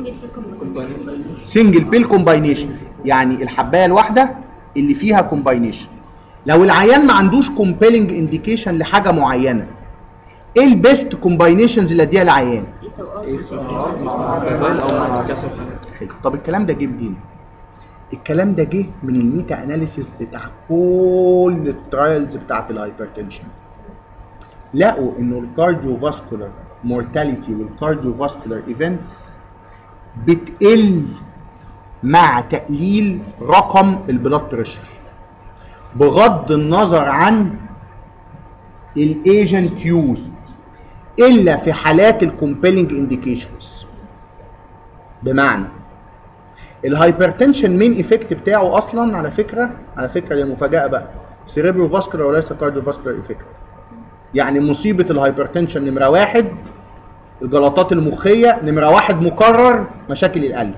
Speaker 1: سنجل بيل كومباينيشن يعني الحبايه الواحده اللي فيها كومباينيشن لو العيان ما عندوش كومبيلنج انديكيشن لحاجه معينه ايه البيست كومباينيشنز اللي اديها للعيان
Speaker 3: مع سازال او مع كاسف
Speaker 1: حلو طب الكلام ده جه منين الكلام ده جه من الميتا اناليسيس بتاع كل الترايلز بتاعت الهايبرتنشن لقوا انه الكارديو فاسكولار مورتاليتي والكارديو فاسكولار ايفنتس بتقل مع تقليل رقم البلاد بريشر بغض النظر عن الايجنت يوز الا في حالات الكومبيلنج انديكيشنز بمعنى الهايبرتنشن مين ايفكت بتاعه اصلا على فكره على فكره هي مفاجاه بقى سيريبرو فاسكولار وليس كارديو فاسكولار ايفكت يعني مصيبه الهايبرتنشن نمره واحد الجلطات المخيه نمره واحد مكرر مشاكل القلب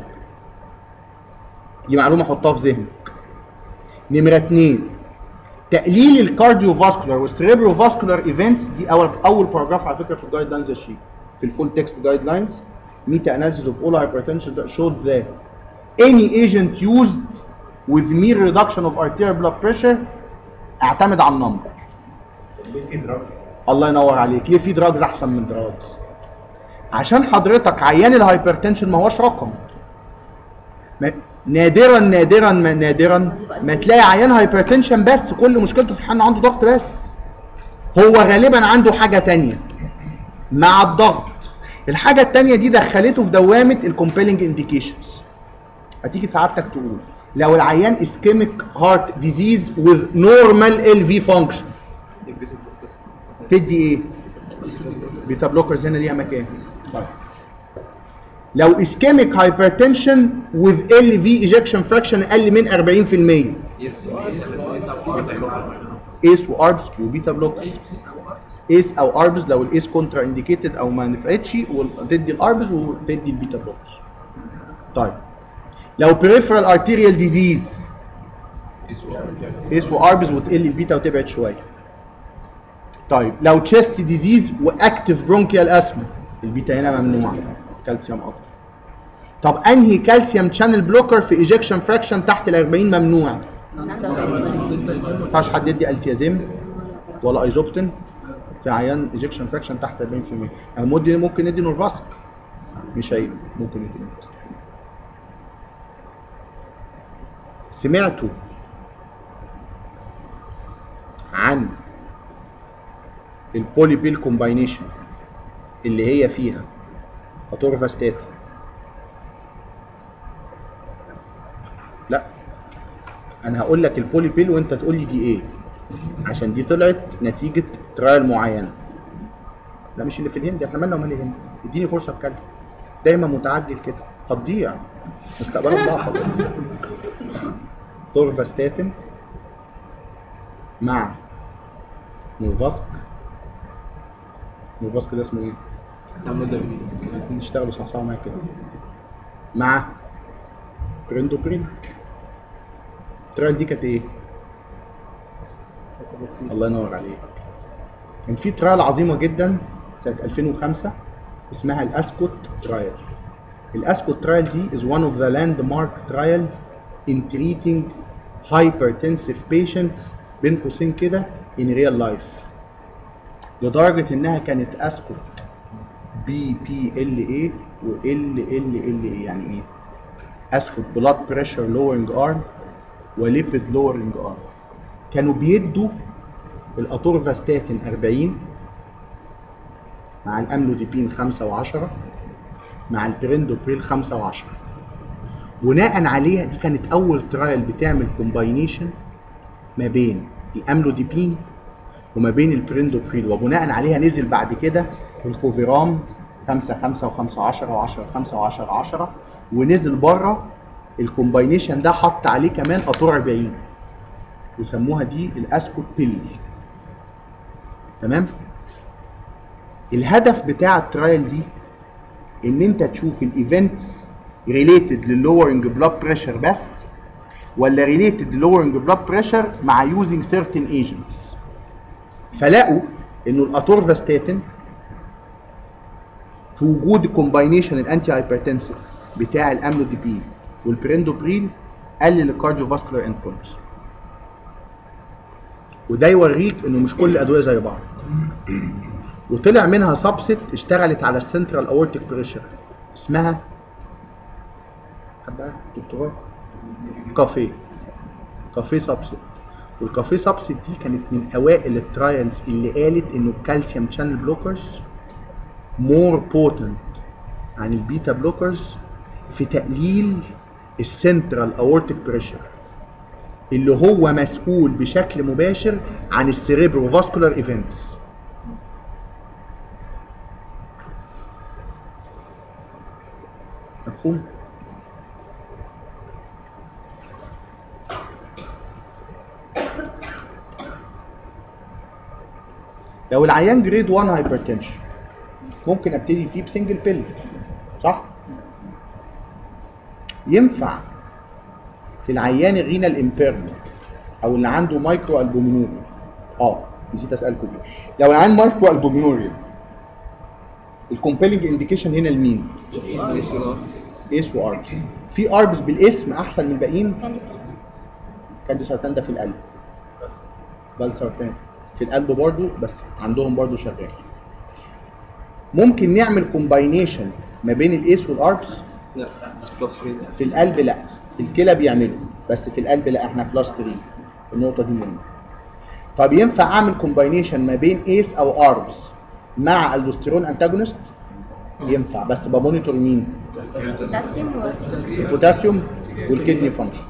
Speaker 1: دي معلومه حطها في ذهنك نمره اتنين تقليل الكارديو فاسكولار والسيريبرو فاسكولار ايفنتس دي اول اول باراجراف على فكره في الجايد لاينز الشيت في الفول تكست جايد لاينز meta analysis of all hypertension that showed that any agent used with mere reduction of arterial blood pressure اعتمد على النمبر الله ينور عليك ليه في دراجز احسن من دراجز عشان حضرتك عيان الهايبرتنشن ما هوش رقم ما- نادرا نادرا ما نادرا ما تلاقي عيان هايبرتنشن بس كل مشكلته في انه عنده ضغط بس هو غالبا عنده حاجه تانية مع الضغط الحاجه التانية دي دخلته في دوامه الكومبيلنج انديكيشنز هتيجي سعادتك تقول لو العيان اسكيميك هارت ديزيز with normal LV function تدي ايه بيتا بلوكرز هنا ليها مكان طيب لو اسكيميك هايبرتنشن with LV ejection fraction اقل من 40% ايس واربس وبيتا بلوكرز ايس او اربس لو الايس كونترا انديكيتد او ما نفعتش وتدي الاربس وتدي البيتا بلوكرز طيب لو peripheral arterial disease ايس واربس وتقل البيتا وتبعد شويه طيب لو chest disease واكتف برونكيال اسما البيتا هنا ممنوع كالسيوم اكتر طب انهي كالسيوم شانل بلوكر في ايجكشن فراكشن تحت ال 40 ممنوع ما ينفعش حد يدي التيازيم ولا ايزوبتين في عيان ايجكشن فراكشن تحت 40% يعني ممكن ممكن ندي نورفاسك مش هي ممكن ندي نورفاسك سمعتوا عن البولي بيل كومباينيشن اللي هي فيها اتورفاستات لا انا هقول لك البولي بيل وانت تقول لي دي ايه عشان دي طلعت نتيجه ترايل معينه لا مش اللي في الهند احنا مالنا ومال الهند اديني فرصه اتكلم دايما متعجل كده هتضيع مستقبلك ضاع خلاص تورفاستاتين مع نوفاسك نوفاسك ده اسمه ايه؟ نشتغلوا صحصحوا معايا كده مع بريندوبرين الترايل دي كانت ايه؟ الله ينور عليك كان في ترايل عظيمه جدا سنه 2005 اسمها الاسكوت ترايل الاسكوت ترايل دي is one of the landmark trials in treating hypertensive patients بين قوسين كده in real life لدرجه انها كانت اسكوت بي بي ال اي و ال ال ال اي يعني ايه؟ اسكوت بلاد بريشر لورنج ارم وليبيد لورنج ارم كانوا بيدوا الاتورفاستاتين 40 مع الاملوديبين 5 و10 مع البريندوبريل 5 و10 بناء عليها دي كانت اول ترايل بتعمل كومباينيشن ما بين الاملوديبين وما بين البريندوبريل وبناء عليها نزل بعد كده الكوفيرام 5 5 و5 10 و10 5 و10 10 ونزل بره الكومباينيشن ده حط عليه كمان اتور 40 وسموها دي الاسكوت بيل تمام الهدف بتاع الترايل دي ان انت تشوف الايفنتس ريليتد للورنج بلاد بريشر بس ولا ريليتد للورنج بلاد بريشر مع يوزنج سيرتن ايجنتس فلقوا انه الاتورفاستاتين في وجود كومباينيشن الانتي هايبرتنسيف بتاع الاملوديبين والبريندوبرين قلل الكارديو فاسكولار اندبوينتس وده يوريك انه مش كل الادويه زي بعض وطلع منها سبست اشتغلت على السنترال اورتيك بريشر اسمها حد عارف دكتوراه كافيه كافيه سبست والكافيه سبست دي كانت من اوائل الترايلز اللي قالت انه الكالسيوم شانل بلوكرز مور بوتنت عن البيتا بلوكرز في تقليل السنترال اورتيك بريشر اللي هو مسؤول بشكل مباشر عن السيريبرو فاسكولار ايفنتس مفهوم لو العيان جريد 1 هايبرتنشن ممكن ابتدي فيه بسنجل بيل صح ينفع في العيان الرينال امبيرمنت او اللي عنده مايكرو البومينوريا اه نسيت اسالكم دي لو العيان مايكرو البومينوريا الكومبيلنج انديكيشن هنا لمين؟ ايس واربس في اربس بالاسم احسن من الباقيين
Speaker 2: كان اسمه
Speaker 1: كان دي سرطان ده في القلب بل سرطان في القلب برضو بس عندهم برضو شغال ممكن نعمل كومباينيشن ما بين الايس والاربس
Speaker 3: لا بلس 3
Speaker 1: في القلب لا في الكلى بيعملوا بس في القلب لا احنا بلس 3 النقطه دي مهمه طب ينفع اعمل كومباينيشن ما بين ايس او اربس مع الدوستيرون انتاجونست ينفع بس بمونيتور مين
Speaker 2: بوتاسيوم و
Speaker 1: البوتاسيوم والكدني فانكشن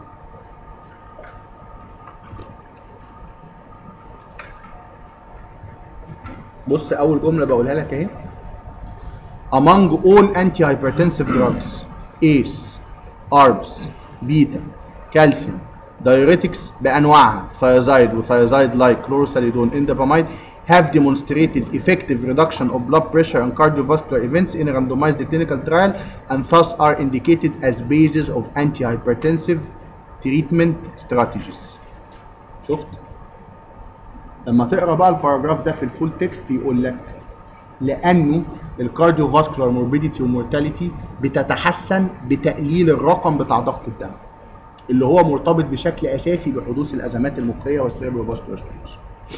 Speaker 1: بص اول جمله بقولها لك اهي among all antihypertensive drugs ACE ARBs beta calcium diuretics بانواعها thiazide وthiazide like chlorosallidone indapamide have demonstrated effective reduction of blood pressure and cardiovascular events in a randomized clinical trial and thus are indicated as basis of antihypertensive treatment strategies شفت لما تقرا بقى الباراجراف ده في الفول تكست يقول لك لانه الكارديو فاسكولار موربيديتي ومورتاليتي بتتحسن بتقليل الرقم بتاع ضغط الدم اللي هو مرتبط بشكل اساسي بحدوث الازمات المخيه والسيريبرو فاسكولار ستينوز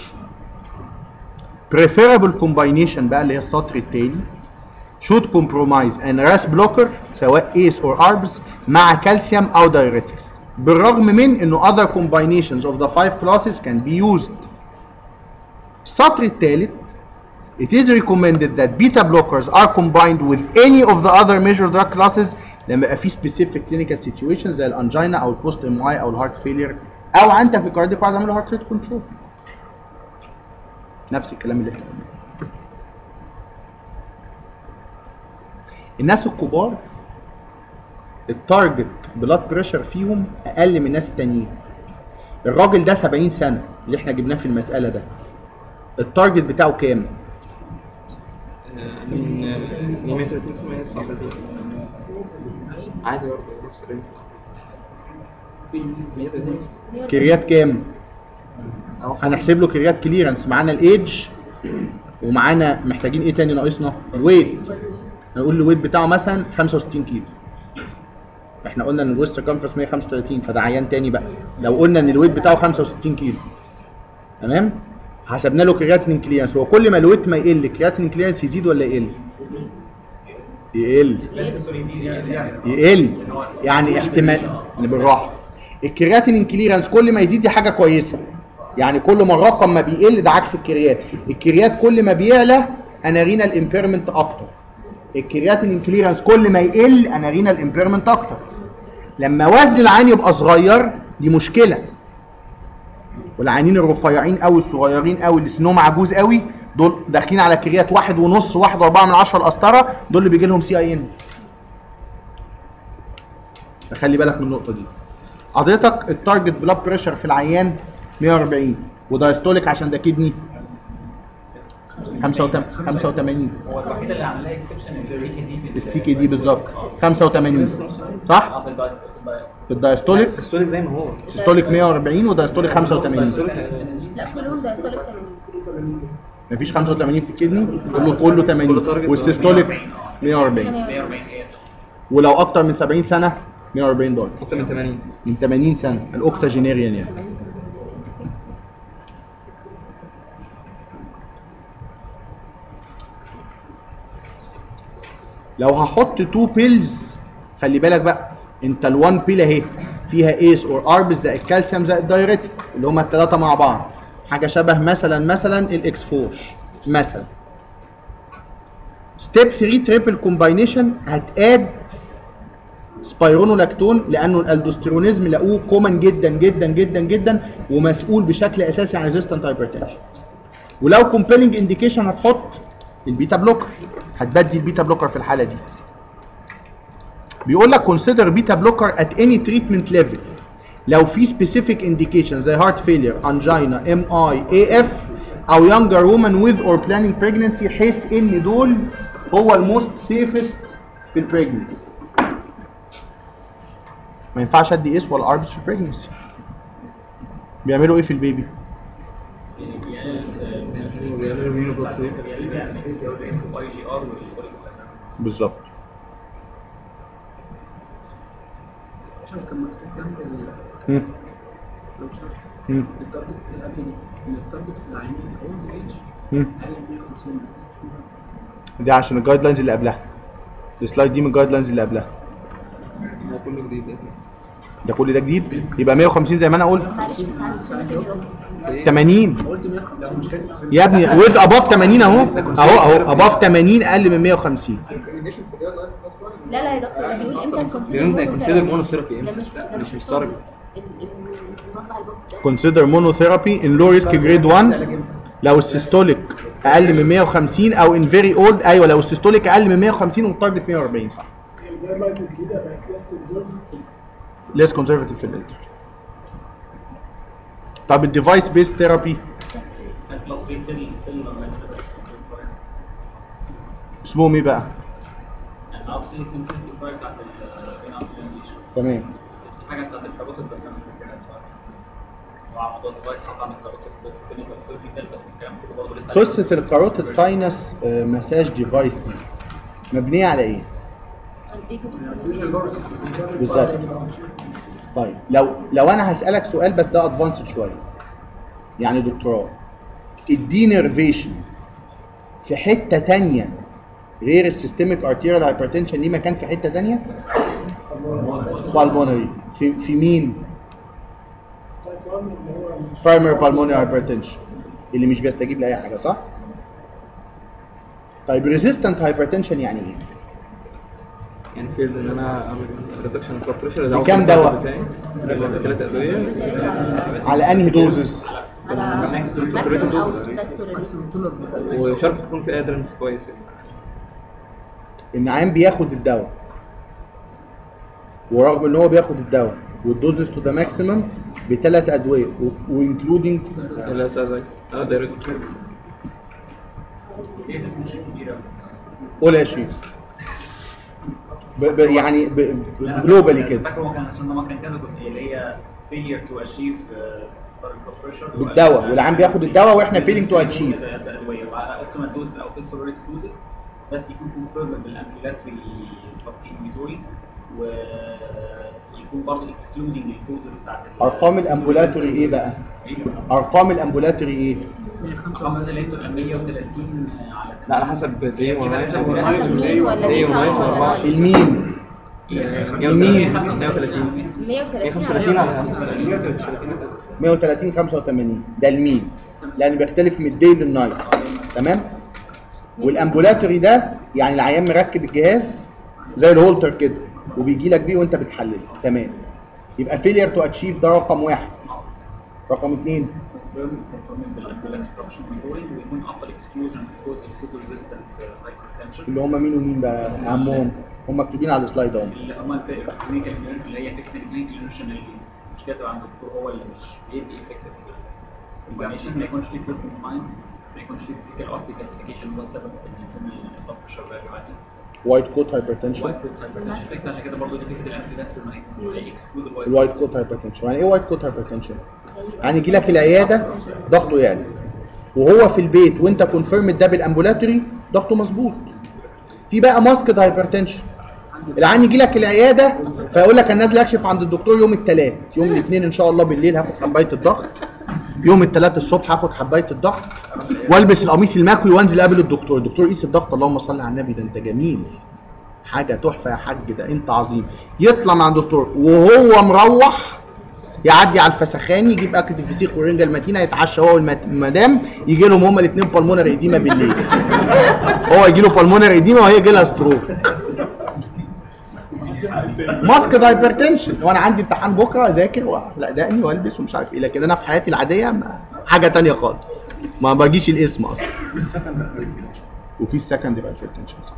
Speaker 1: preferable combination بقى اللي هي السطر التاني should compromise an RAS blocker سواء ACE or ARBs مع كالسيوم او diuretics بالرغم من انه other combinations of the five classes can be used السطر الثالث It is recommended that beta blockers are combined with any of the other major drug classes لما يبقى في specific clinical situation زي الانجينا او البوست ام اي او الهارت فيلير او انت في كارديك وعايز اعمل هارت ريت كنترول نفس الكلام اللي احنا قلناه الناس الكبار التارجت بلاد بريشر فيهم اقل من الناس التانيين الراجل ده 70 سنه اللي احنا جبناه في المساله ده التارجت بتاعه كام
Speaker 3: آه، من آه، من 130 ل 139 عادي برضه نفس الرينج 130
Speaker 1: كريات كام
Speaker 3: أو
Speaker 1: هنحسب له كريات كليرنس معانا الايدج ومعانا محتاجين ايه تاني ناقصنا الويت هنقول الويت بتاعه مثلا 65 كيلو احنا قلنا ان الويست كونفرنس 135 فده عيان تاني بقى لو قلنا ان الويت بتاعه 65 كيلو تمام حسبنا له كرياتين كليرنس هو كل ما الويت ما يقل كرياتين كليرنس يزيد ولا يقل يقل يقل يعني احتمال يعني بالراحه الكرياتين كليرنس كل ما يزيد دي حاجه كويسه يعني كل ما الرقم ما بيقل ده عكس الكريات الكريات كل ما بيعلى انا رينا الامبيرمنت اكتر الكرياتين كليرنس كل ما يقل انا رينا الامبيرمنت اكتر لما وزن العين يبقى صغير دي مشكله والعينين الرفيعين قوي الصغيرين قوي اللي سنهم عجوز قوي دول داخلين على كريات واحد ونص واحد واربعة من عشرة القسطرة دول اللي بيجي لهم سي اي ان خلي بالك من النقطة دي حضرتك التارجت بلاد بريشر في العيان 140 ودايستوليك عشان ده كدني 85
Speaker 4: هو الوحيد اللي عمل لها اكسبشن السي كي دي
Speaker 1: السي كي دي بالظبط 85 صح؟
Speaker 4: في الدايست
Speaker 1: في الدايستوليك
Speaker 3: السيستوليك زي ما هو
Speaker 1: سيستوليك 140 ودايستوليك 85
Speaker 3: السيستوليك
Speaker 2: لا كلهم زي كل
Speaker 1: مفيش 85 في الكدني كله كله
Speaker 3: كله
Speaker 1: 80
Speaker 3: تارجت
Speaker 1: والسيستوليك 140
Speaker 4: 140 هي
Speaker 1: ولو اكتر من 70 سنه 140 دولار
Speaker 3: اكتر من 80
Speaker 1: من 80 سنه الاوكتاجينيريان يعني لو هحط تو بيلز خلي بالك بقى انت الوان بيل اهي فيها ايس اور اربس زائد الكالسيوم زائد الدايريتيك اللي هما الثلاثه مع بعض حاجه شبه مثلا مثلا الاكس فورش مثلا ستيب 3 تريبل كومباينيشن هتاد سبايرونولاكتون لانه الالدوستيرونيزم لقوه كومن جدا جدا جدا جدا ومسؤول بشكل اساسي عن ريزيستنت هايبرتنشن ولو كومبيلنج انديكيشن هتحط البيتا بلوكر هتبدي البيتا بلوكر في الحاله دي بيقول لك consider beta blocker at any treatment level لو في specific indication زي heart failure, angina, MI, AF او younger woman with or planning pregnancy حيث ان دول هو الموست safest في البريجنسي ما ينفعش ادي اس ولا اربس في البريجنسي بيعملوا ايه في البيبي؟
Speaker 3: بيعملوا مينو بلوك
Speaker 4: اي جي ار
Speaker 1: بالظبط
Speaker 5: عشان كان مكتوب جنب ال-
Speaker 1: مم.
Speaker 5: لو شرح
Speaker 1: مم.
Speaker 5: التارجت اللي قبل دي ان التارجت في العينين اول ايج
Speaker 1: مم.
Speaker 5: اقل من 150 بس
Speaker 1: دي عشان الجايد لاينز اللي قبلها السلايد دي من الجايد لاينز اللي قبلها
Speaker 3: هو كله جديد ده
Speaker 1: ده كل ده جديد يبقى 150 زي ما انا قلت
Speaker 2: معلش بس عندي سنة تانية اوكي
Speaker 1: 80
Speaker 5: قلت 100 لا مش كده
Speaker 1: يا ابني ويد اباف 80 اهو اهو اهو اباف 80 اقل من 150
Speaker 2: لا لا يا دكتور بيقول امتى نكونسيدر
Speaker 3: بيقول انت كونسيدر مونوثيرابي
Speaker 2: ده مش ده
Speaker 3: مش مش
Speaker 2: target.
Speaker 3: تارجت
Speaker 2: ال- ال- المربع البوكس ده
Speaker 1: consider monotherapy in low risk grade 1 لو السيستوليك اقل من 150 او in very old ايوه لو السيستوليك اقل من 150 والتارجت 140 صح less conservative في الالتر طب الديفايس بيست ثيرابي
Speaker 4: بلس ريت تل تل
Speaker 1: اسمهم ايه بقى؟
Speaker 4: يعني اوبسلي سمبلسي بتاعت البين اوبتمايزيشن
Speaker 1: تمام
Speaker 4: حاجه بتاعت الكاروتيد بس انا مش فاكرها دلوقتي مع موضوع الديفايس حاطط عن الكاروتيد بتنزل سيرفيكال بس الكلام كله برضه لسه
Speaker 1: قصه الكاروتيد ساينس مساج ديفايس دي مبنيه على ايه؟ بالظبط طيب لو لو انا هسالك سؤال بس ده ادفانسد شويه يعني دكتوراه الدي نيرفيشن في حته تانية غير السيستميك ارتيريال هايبرتنشن ليه مكان في حته تانية بالمونري في في مين primary pulmonary hypertension اللي مش بيستجيب لاي حاجه صح طيب ريزيستنت هايبرتنشن يعني ايه
Speaker 3: يعني فيلد ان انا اعمل ريدكشن بلاد بريشر
Speaker 1: بكام دواء؟
Speaker 3: ثلاث ادويه
Speaker 1: على انهي دوزز
Speaker 2: على ماكسيمم او ساتوريشن
Speaker 3: وشرط تكون في ادرنس كويس يعني.
Speaker 1: ان عيان بياخد الدواء ورغم ان هو بياخد الدواء والدوزز تو ذا ماكسيمم بثلاث ادويه وانكلودنج
Speaker 3: لا سازاي اه دايركت
Speaker 1: قول يا شريف ب- ب- يعني جلوبالي كده
Speaker 4: فاكر هو كان عشان هو كان كذا جزئيه اللي هي failure to achieve uh, blood pressure
Speaker 1: بالدواء والعيان بياخد الدواء واحنا فيلينج تو اتشيف
Speaker 4: ادويه وعلى اوبتيمال دوز او فيستوريت دوزز بس يكون كونفيرم بالامبيلاتري بروبوشنيتوري ويكون برضه اكسكلودنج الدوزز بتاعت ال-
Speaker 1: ارقام الامبولاتوري ايه بقى ارقام الامبولاتوري ايه
Speaker 4: ارقام اللي هي بتبقى 130 على
Speaker 3: لا على حسب دي ولا
Speaker 2: حسب مين ولا
Speaker 3: دي
Speaker 2: مين
Speaker 3: ونايت
Speaker 2: ولا
Speaker 3: وأربعة.
Speaker 2: لايف.
Speaker 1: المين
Speaker 3: مين 130
Speaker 2: 135
Speaker 3: 135 على
Speaker 1: 130 85 ده المين لان بيختلف من الدي للنايت تمام والامبولاتوري ده يعني العيان مركب الجهاز زي الهولتر كده وبيجي لك بيه وانت بتحلله تمام يبقى فيلير تو اتشيف ده رقم واحد رقم اثنين
Speaker 4: كونفيرم كونفيرم بالامبيلاتري بروبوشنيتوري ويكون افضل اكسكلوجن كوز سوبر ريزيستنت هايبرتنشن
Speaker 1: اللي هم مين ومين بقى اهمهم هم مكتوبين على السلايد اهو
Speaker 4: اللي هم الكلينيكال اللي هي فكره كلينيكال ايموشن المشكله تبقى عند الدكتور هو اللي مش بيدي افكتيف كومبينيشنز ما يكونش فيه بروتين ماينز ما يكونش فيه كريتيكال ارت كالسيفيكيشن هو السبب في ان يكون البلد بريشر فاليو عالي
Speaker 1: وايت كوت هايبرتنشن
Speaker 4: وايت كوت هايبرتنشن عشان كده برضه دي فكره الانتيباتري ما يكسكلود الوايت
Speaker 1: الوايت كوت هايبرتنشن يعني ايه وايت كوت هايبرتنشن يعني يجي لك العياده ضغطه يعلى وهو في البيت وانت كونفيرم ده بالامبولاتوري ضغطه مظبوط في بقى ماسكد هايبرتنشن العيان يجي لك العياده فيقول لك انا نازل اكشف عند الدكتور يوم الثلاث يوم الاثنين ان شاء الله بالليل هاخد حبايه الضغط يوم الثلاث الصبح هاخد حبايه الضغط والبس القميص المكوي وانزل اقابل الدكتور الدكتور قيس الضغط اللهم صل على النبي ده انت جميل حاجه تحفه يا حاج ده انت عظيم يطلع مع الدكتور وهو مروح يعدي على الفسخاني يجيب اكل الفسيخ والرنجه المتينه يتعشى هو والمدام يجي لهم هما الاثنين بالمونر ايديما بالليل هو يجي له بالمونر ايديما وهي يجي لها ستروك ماسك هايبرتنشن وانا عندي امتحان بكره اذاكر واحلق دقني والبس ومش عارف ايه لكن انا في حياتي العاديه ما حاجه تانية خالص ما بجيش الاسم اصلا وفي السكند هايبرتنشن صح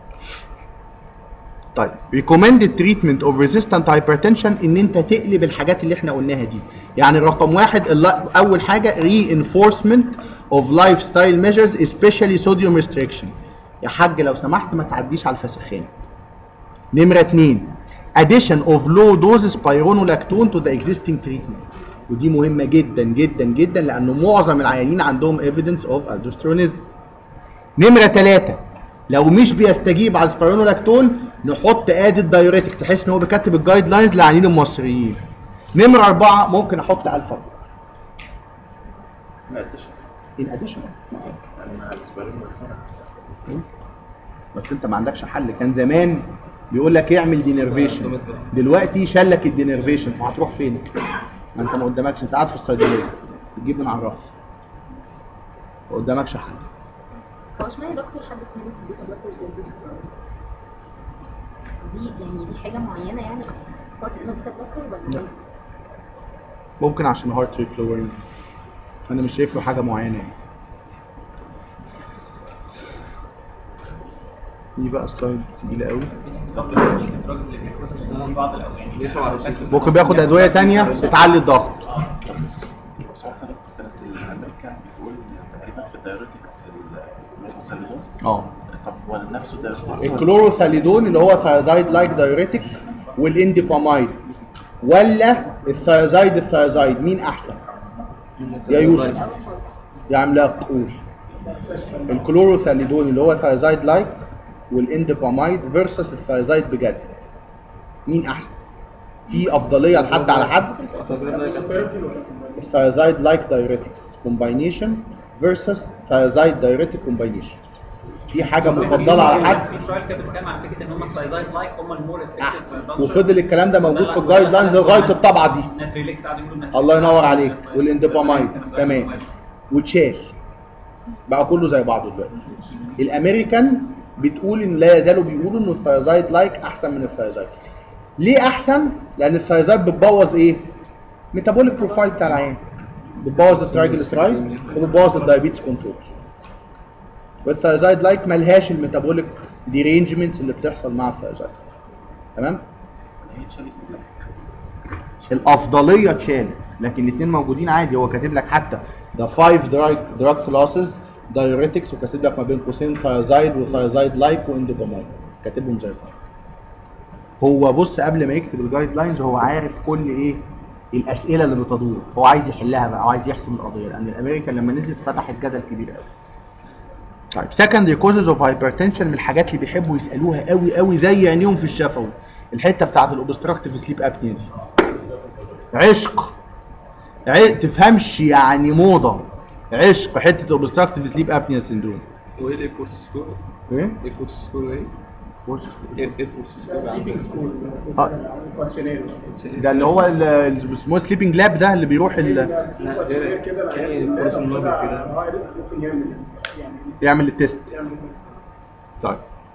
Speaker 1: طيب recommended treatment of resistant hypertension ان انت تقلب الحاجات اللي احنا قلناها دي يعني رقم واحد الل- اول حاجه reinforcement of lifestyle measures especially sodium restriction يا حاج لو سمحت ما تعديش على الفسخان نمره اتنين addition of low dose spironolactone to the existing treatment ودي مهمه جدا جدا جدا لانه معظم العيانين عندهم evidence of aldosteronism نمرة ثلاثة لو مش بيستجيب على السبيرونولاكتون نحط ادد دايوريتك تحس ان هو بيكتب الجايد لاينز للعيانين المصريين نمرة أربعة ممكن أحط ألفا ان اديشن بس انت ما عندكش حل كان زمان بيقول لك اعمل دينرفيشن دلوقتي شلك الدينرفيشن فهتروح فين؟ ما انت ما قدامكش انت قاعد في الصيدليه بتجيب من على الرف ما قدامكش حل
Speaker 2: هو اشمعنى دكتور حد كده في البيتا بلوكرز يلبسوا دي يعني دي حاجه معينه يعني بارت انه بيتا بلوكر ولا
Speaker 1: لا.
Speaker 2: ايه؟
Speaker 1: ممكن عشان هارت ريت لورنج انا مش شايف له حاجه معينه يعني دي بقى سلايد تقيله قوي
Speaker 4: طب الدراجز اللي بياخدها في بعض الاوقات
Speaker 3: ليه 27
Speaker 1: ممكن بياخد ادويه تانية بتعلي الضغط
Speaker 6: كانت الامريكان بتقول تقريبا في الدايوريتكس الميثوساليدون
Speaker 1: اه
Speaker 6: طب هو نفسه الدايوريتكس
Speaker 1: الكلوروثاليدون اللي هو ثايزايد لايك دايوريتك والانديبامايد ولا الثايزايد الثايزايد مين احسن يا يوسف يا عملاق قول الكلوروثاليدون اللي هو ثايزايد لايك والانديبامايد فيرسس الثايزايد بجد مين احسن في افضليه لحد على حد الثايزايد لايك دايوريتكس كومباينيشن فيرسس ثايزايد دايوريتك كومباينيشن في حاجه مفضله على حد
Speaker 4: في شويه كانت بتتكلم عن فكره ان هم السايزايد لايك هم المور
Speaker 1: احسن وفضل الكلام ده موجود في الجايد لاينز لغايه الطبعه دي
Speaker 4: ناتريليكس قاعد يقولوا
Speaker 1: الله ينور عليك والاندوبامايد تمام واتشال بقى كله زي بعضه دلوقتي الامريكان بتقول ان لا يزالوا بيقولوا ان الثيازايد لايك احسن من الثيازايد ليه احسن لان الثيازايد بتبوظ ايه ميتابوليك بروفايل بتاع العيان بتبوظ الترايجليسرايد وبتبوظ الدايابيتس كنترول والثيازايد لايك ملهاش الميتابوليك ديرينجمنتس اللي بتحصل مع الثيازايد تمام
Speaker 6: هي اتشالت
Speaker 1: الافضليه اتشالت لكن الاثنين موجودين عادي هو كاتب لك حتى ده 5 دراج دراج كلاسز دايوريتكس وكاتب لك ما بين قوسين ثيازايد وثيازايد لايك واندوبامين كاتبهم زي بعض هو بص قبل ما يكتب الجايد لاينز هو عارف كل ايه الاسئله اللي بتدور هو عايز يحلها بقى وعايز يحسم القضيه لان الامريكان لما نزلت فتحت جدل كبير قوي طيب سكندري كوزز اوف هايبرتنشن من الحاجات اللي بيحبوا يسالوها قوي قوي زي عينيهم في الشفوي الحته بتاعت الاوبستراكتيف سليب ابنيا دي عشق عشق تفهمش يعني موضه عشق حته اوبستراكتيف سليب ابنيا سندروم
Speaker 3: وايه الايفورس سكور؟
Speaker 1: ايه
Speaker 3: الايفورس سكور ايه؟ ايه الايفورس سكور؟
Speaker 1: آه، ده اللي هو ال- ال- اسمه سليبنج لاب ده اللي بيروح ال-
Speaker 3: يعني الفرص النوبل كده
Speaker 1: يعمل التيست طيب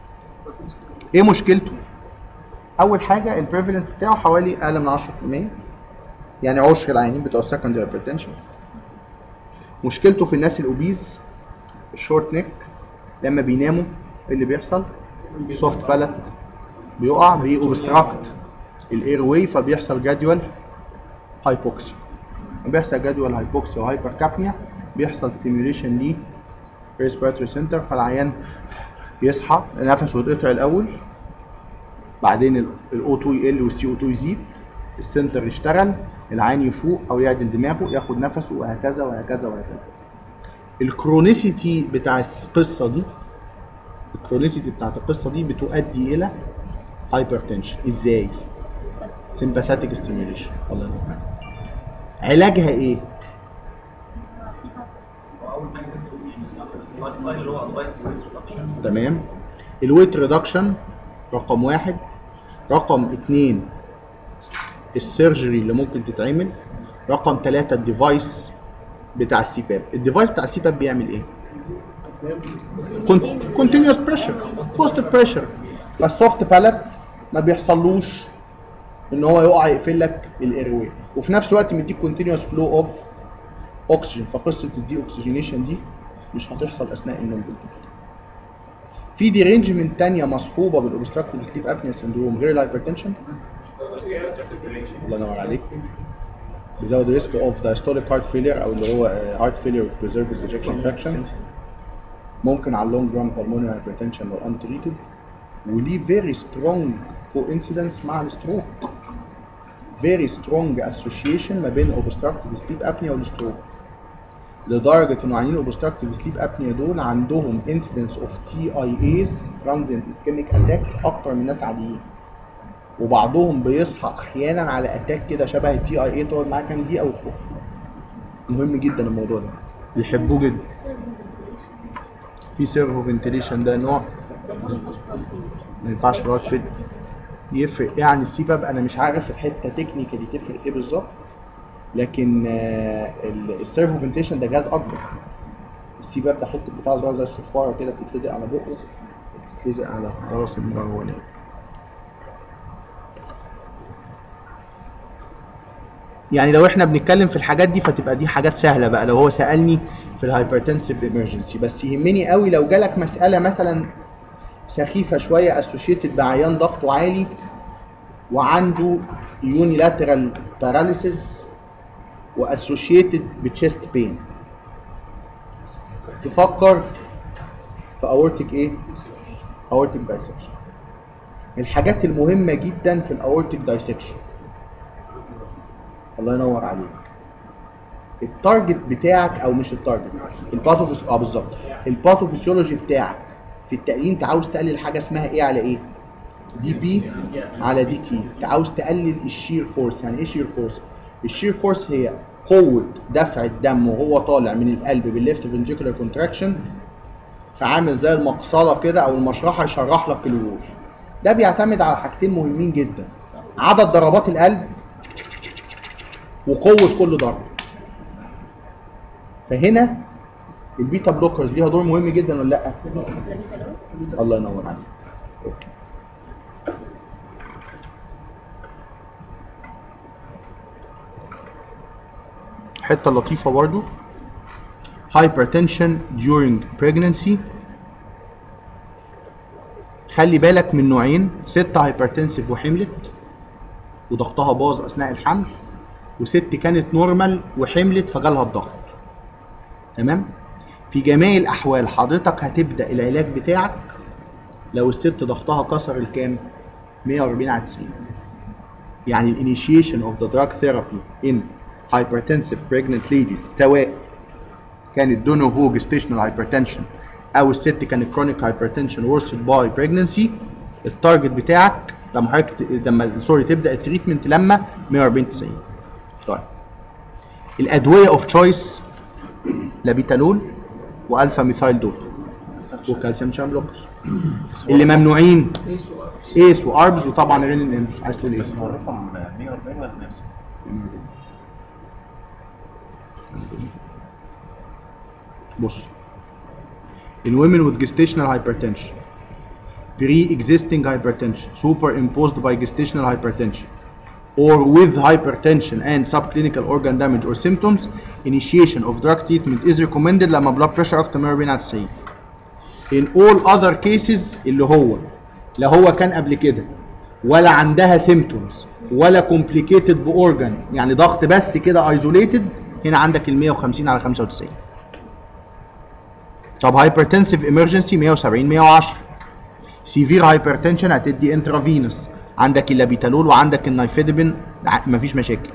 Speaker 1: ايه مشكلته اول حاجه البريفالنس بتاعه حوالي اقل من 10% يعني عشر العيانين بتوع السكندري هايبرتنشن مشكلته في الناس الاوبيز الشورت نيك لما بيناموا إيه اللي بيحصل سوفت فلت بيقع بيوبستراكت الاير واي فبيحصل جدول هايبوكسيا لما بيحصل جدول هايبوكسيا وهايبر كابنيا بيحصل ستيميوليشن ليه ريسبيراتوري سنتر فالعيان يصحى نفسه يتقطع الاول بعدين الاو 2 يقل والسي او 2 يزيد السنتر يشتغل العين يفوق او يعدل دماغه ياخد نفسه وهكذا وهكذا وهكذا الكرونيسيتي بتاع القصه دي الكرونيسيتي بتاعت القصه دي بتؤدي الى هايبرتنشن ازاي سمباثيك ستيميوليشن الله ينور علاجها ايه تمام الويت ريدكشن رقم واحد رقم اتنين السيرجري اللي ممكن تتعمل رقم ثلاثة الديفايس بتاع السي باب الديفايس بتاع السي باب بيعمل ايه كونتينوس بريشر بوزيتيف بريشر فالسوفت بالات ما بيحصلوش ان هو يقع يقفل لك الايروي وفي نفس الوقت مديك كونتينوس فلو اوف اوكسجين فقصه الدي اوكسجينيشن دي مش هتحصل اثناء النوم بالليل في ديرينجمنت تانية مصحوبة بالاوبستراكتيف سليب ابنيا سندروم غير الهايبرتنشن الله ينور عليك بيزود ريسك اوف diastolic heart failure او اللي هو heart failure with preserved ejection fraction ممكن على اللونج ران pulmonary hypertension لو untreated وليه very strong coincidence مع الستروك very strong association ما بين obstructive sleep apnea والستروك لدرجة انه عيانين obstructive sleep apnea دول عندهم incidence of TIAs transient ischemic attacks اكتر من ناس عاديين وبعضهم بيصحى احيانا على اتاك كده شبه التي اي اي تقعد معاه كام دقيقه وتفوق مهم جدا الموضوع ده بيحبوه جدا في سيرفو فنتيليشن ده نوع ما ينفعش في رش فيد يفرق ايه عن السي باب انا مش عارف الحته تكنيكالي تفرق ايه بالظبط لكن آه، ال- السيرفو فنتيليشن ده جهاز اكبر السي باب ده حته بتاع صغير زي الصفاره كده بتتلزق على بقه بتتلزق على راس المروانيه يعني لو احنا بنتكلم في الحاجات دي فتبقى دي حاجات سهله بقى لو هو سالني في الهايبرتنسيف ايمرجنسي بس يهمني قوي لو جالك مساله مثلا سخيفه شويه اسوشيتد بعيان ضغطه عالي وعنده يونيلاترال باراليسيس واسوشيتد بتشيست بين تفكر في اورتيك ايه اورتيك دايسكشن الحاجات المهمه جدا في الاورتيك دايسكشن الله ينور عليك التارجت بتاعك او مش التارجت الباثوفيس اه بالظبط الباثوفيسيولوجي بتاعك في التقليل انت عاوز تقلل حاجه اسمها ايه على ايه دي بي على دي تي انت عاوز تقلل الشير فورس يعني ايه شير فورس الشير فورس هي قوه دفع الدم وهو طالع من القلب بالليفت فنتريكولار كونتراكشن فعامل زي المقصله كده او المشرحه يشرح لك الوول ده بيعتمد على حاجتين مهمين جدا عدد ضربات القلب وقوة كل ضربة فهنا البيتا بلوكرز ليها دور مهم جدا ولا لا الله ينور عليك أوكي. حته لطيفه برضو hypertension during pregnancy خلي بالك من نوعين ست هايبرتنسيف وحملت وضغطها باظ اثناء الحمل وست كانت نورمال وحملت فجالها الضغط تمام في جميع الاحوال حضرتك هتبدا العلاج بتاعك لو الست ضغطها كسر الكام 140 على 90 يعني الانيشيشن اوف ذا دراج ثيرابي ان hypertensive pregnant ladies سواء كانت دونو هو gestational hypertension او الست كانت chronic hypertension worsened by pregnancy التارجت بتاعك لما حضرتك ت- لما سوري تبدا التريتمنت لما 140 90 طيب الادويه اوف تشويس لابيتالول والفا ميثايل دوت وكالسيوم شان بلوكرز اللي ممنوعين ايس واربز وطبعا رينين ام عايز تقول ايه؟
Speaker 6: بس هو الرقم 140 ولا نفسي؟
Speaker 1: بص in women with gestational hypertension pre-existing hypertension superimposed by gestational hypertension or with hypertension and subclinical organ damage or symptoms initiation of drug treatment is recommended لما blood pressure اكتر من 40 على 90 in all other cases اللي هو لا هو كان قبل كده ولا عندها symptoms ولا complicated بأورجان يعني ضغط بس كده isolated هنا عندك ال 150 على 95 طب hypertensive emergency 170 110 severe hypertension هتدي انترافينوس عندك اللابيتالول وعندك النايفيدبين ع- مفيش مشاكل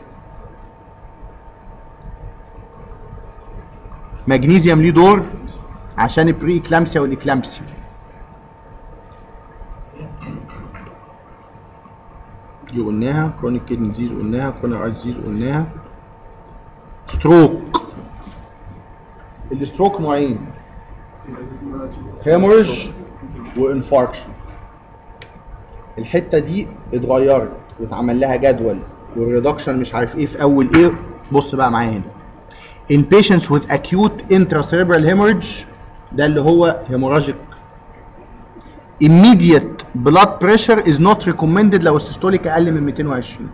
Speaker 1: مغنيسيوم ليه دور عشان البري اكلامسيا والاكلامسيا دي قلناها كرونيك كيدني ديزيز قلناها كرونيك ارت ديزيز قلناها ستروك الستروك نوعين هيموريج وانفاركشن الحته دي اتغيرت واتعمل لها جدول والريدكشن مش عارف ايه في اول ايه بص بقى معايا هنا in patients with acute intracerebral hemorrhage ده اللي هو hemorrhagic immediate blood pressure is not recommended لو السيستوليك اقل من 220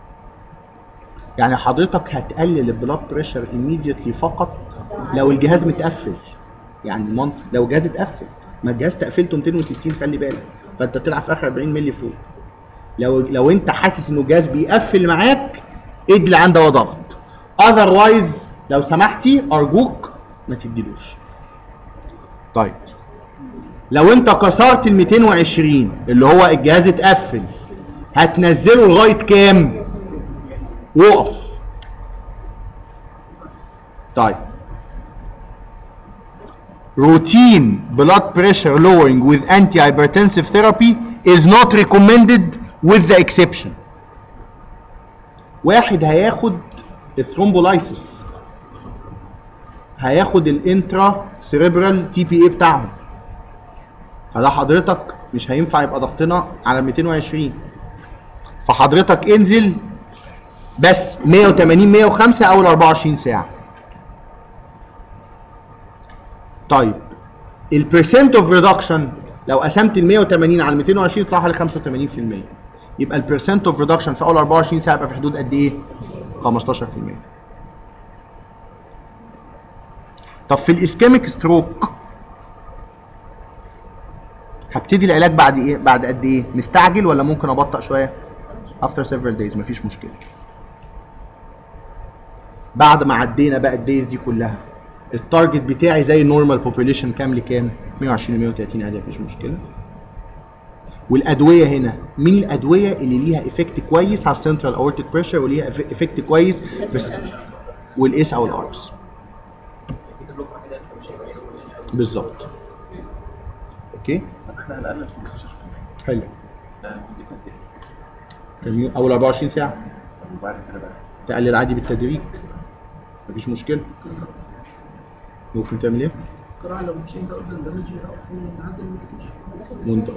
Speaker 1: يعني حضرتك هتقلل البلاد بريشر immediately فقط لو الجهاز متقفل يعني المنطق لو الجهاز اتقفل ما الجهاز تقفلته 260 خلي بالك فانت تلعب في اخر 40 مللي فوق لو لو انت حاسس انه الجهاز بيقفل معاك ادي اللي عنده ضغط اذروايز لو سمحتي ارجوك ما تديلوش طيب لو انت كسرت ال 220 اللي هو الجهاز اتقفل هتنزله لغايه كام وقف طيب routine blood pressure lowering with antihypertensive therapy is not recommended with the exception واحد هياخد الثرومبولايسيس هياخد الانترا سيريبرال تي بي اي بتاعهم فده حضرتك مش هينفع يبقى ضغطنا على 220 فحضرتك انزل بس 180 105 اول 24 ساعه طيب البرسنت اوف ريدكشن لو قسمت ال 180 على 220 يطلع حوالي 85% يبقى البرسنت اوف ريدكشن في اول 24 ساعه يبقى في حدود قد ايه 15% طب في الاسكيميك ستروك هبتدي العلاج بعد ايه بعد قد ايه مستعجل ولا ممكن ابطأ شويه after several days مفيش مشكله بعد ما عدينا بقى الدايز دي كلها التارجت بتاعي زي النورمال بوبوليشن كام لكام 120 130 عادي مفيش مشكله والادويه هنا مين الادويه اللي ليها افكت كويس على السنترال اورتيك بريشر وليها افكت كويس بس والاس او الاربس بالظبط اوكي
Speaker 6: طب احنا هنقلل 15%
Speaker 1: حلو
Speaker 6: ده مدة قد ايه؟
Speaker 1: كان اول 24 ساعه
Speaker 6: طب وبعد كده بقى
Speaker 1: تقلل عادي بالتدريج مفيش مشكله ممكن تعمل ايه
Speaker 5: قراءة لو مش انت قلنا الدمج يقف عند المكتشف
Speaker 1: وانت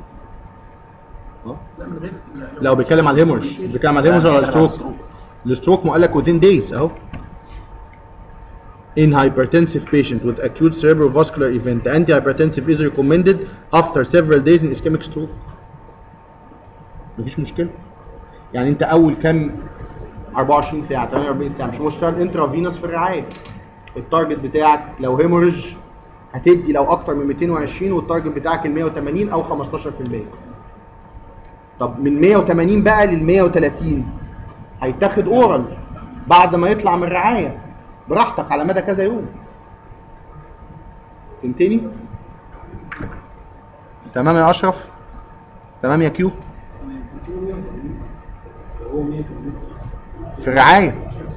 Speaker 1: اه
Speaker 5: لا من غير
Speaker 1: لو بيتكلم على الهيمورج بيتكلم على الهيمورج ولا الستروك الستروك ما قال لك within days اهو in hypertensive patient with acute cerebrovascular event antihypertensive is recommended after several days in ischemic stroke مفيش مشكله يعني انت اول كام 24 ساعه 48 ساعه مش مشتغل انترافينوس في الرعايه التارجت بتاعك لو هيموريج هتدي لو اكتر من 220 والتارجت بتاعك ال 180 او 15% طب من 180 بقى لل 130 هيتاخد اورال بعد ما يطلع من الرعايه براحتك على مدى كذا يوم فهمتني تمام يا اشرف تمام يا كيو في الرعايه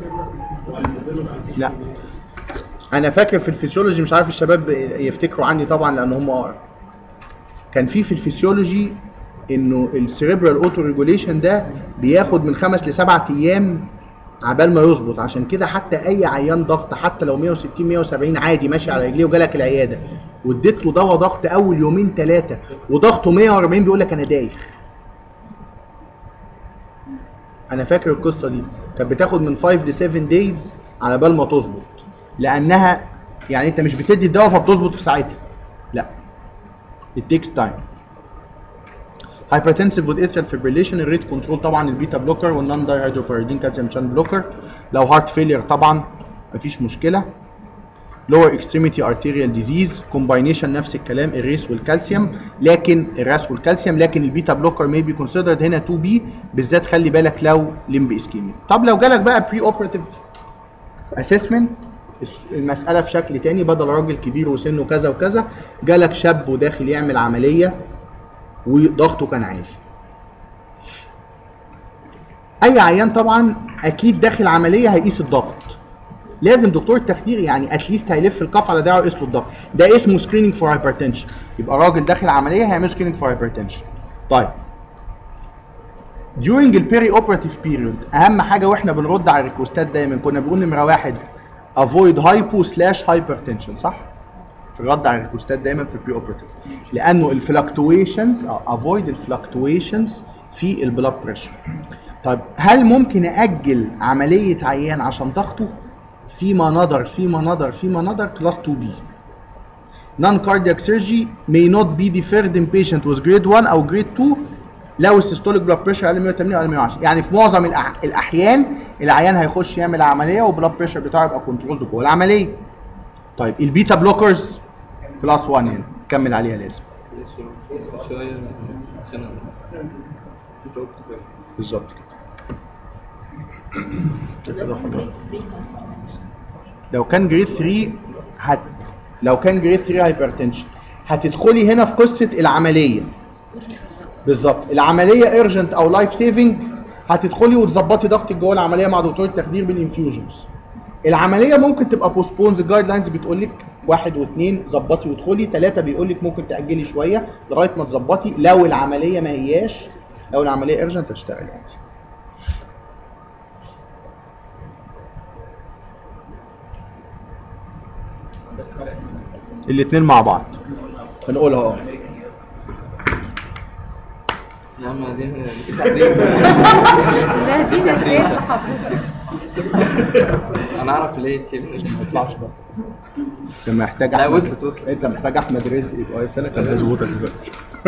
Speaker 1: لا انا فاكر في الفسيولوجي مش عارف الشباب يفتكروا عني طبعا لان هم أقرب. كان في في الفسيولوجي انه السيريبرال اوتو ريجوليشن ده بياخد من خمس لسبعة ايام عبال ما يظبط عشان كده حتى اي عيان ضغط حتى لو 160 170 عادي ماشي على رجليه وجالك العياده واديت له دواء ضغط اول يومين ثلاثه وضغطه 140 بيقول لك انا دايخ انا فاكر القصه دي كانت بتاخد من 5 ل 7 دايز على بال ما تظبط لانها يعني انت مش بتدي الدواء فبتظبط في ساعتها لا it takes time hypertensive with atrial fibrillation الريت كنترول طبعا البيتا بلوكر والنون داي هيدروبيريدين كالسيوم شان بلوكر لو هارت فيلير طبعا مفيش مشكله lower extremity arterial disease combination نفس الكلام الريس والكالسيوم لكن الراس والكالسيوم لكن البيتا بلوكر may be considered هنا 2 b بالذات خلي بالك لو لمب اسكيميا طب لو جالك بقى بري اوبراتيف اسسمنت المساله في شكل تاني بدل راجل كبير وسنه كذا وكذا جالك شاب وداخل يعمل عمليه وضغطه كان عالي اي عيان طبعا اكيد داخل عمليه هيقيس الضغط لازم دكتور التخدير يعني اتليست هيلف الكف على دراعه يقيس له الضغط ده اسمه سكريننج فور هايبرتنشن يبقى راجل داخل عمليه هيعمل سكريننج فور هايبرتنشن طيب during البيري اوبراتيف بيريود اهم حاجه واحنا بنرد على الريكوستات دايما كنا بنقول نمره واحد avoid hypo slash hypertension صح؟ في الرد على الريكوستات دايما في البري اوبراتيف لانه الفلكتويشنز avoid الفلكتويشنز في البلاد بريشر طيب هل ممكن اجل عمليه عيان عشان ضغطه؟ فيما نظر فيما نظر فيما نظر كلاس 2 b non cardiac surgery may not be deferred in patient with grade 1 او grade 2 لو السيستوليك بلاد بريشر اقل من 180 او اقل من 110 يعني في معظم الأح... الاحيان العيان هيخش يعمل عمليه والبلاد بريشر بتاعه يبقى كنترول جوه العمليه طيب البيتا بلوكرز كلاس 1 يعني كمل عليها لازم
Speaker 3: شوية عشان
Speaker 1: بالظبط كده كده حضرتك. لو كان جريد 3 هت لو كان جريد 3 هايبرتنشن هتدخلي هنا في قصه العمليه بالظبط العمليه ايرجنت او لايف سيفنج هتدخلي وتظبطي ضغطك جوه العمليه مع دكتور التخدير بالانفيوجنز العمليه ممكن تبقى بوستبونز الجايد لاينز بتقول لك واحد واثنين ظبطي وادخلي ثلاثه بيقول لك ممكن تاجلي شويه لغايه ما تظبطي لو العمليه ما هياش لو العمليه ايرجنت هتشتغل عادي الاثنين مع بعض هنقولها اه
Speaker 3: يا عم دي دي تحريم
Speaker 2: لا دي تفريق لحضرتك
Speaker 3: انا اعرف ليه تشيل
Speaker 1: ما يطلعش بس انت محتاج
Speaker 3: لا،
Speaker 1: أحمد-
Speaker 3: وصلت- وصلت.
Speaker 1: انت محتاج احمد رزق يبقى واقف هنا كان هيظبطك دلوقتي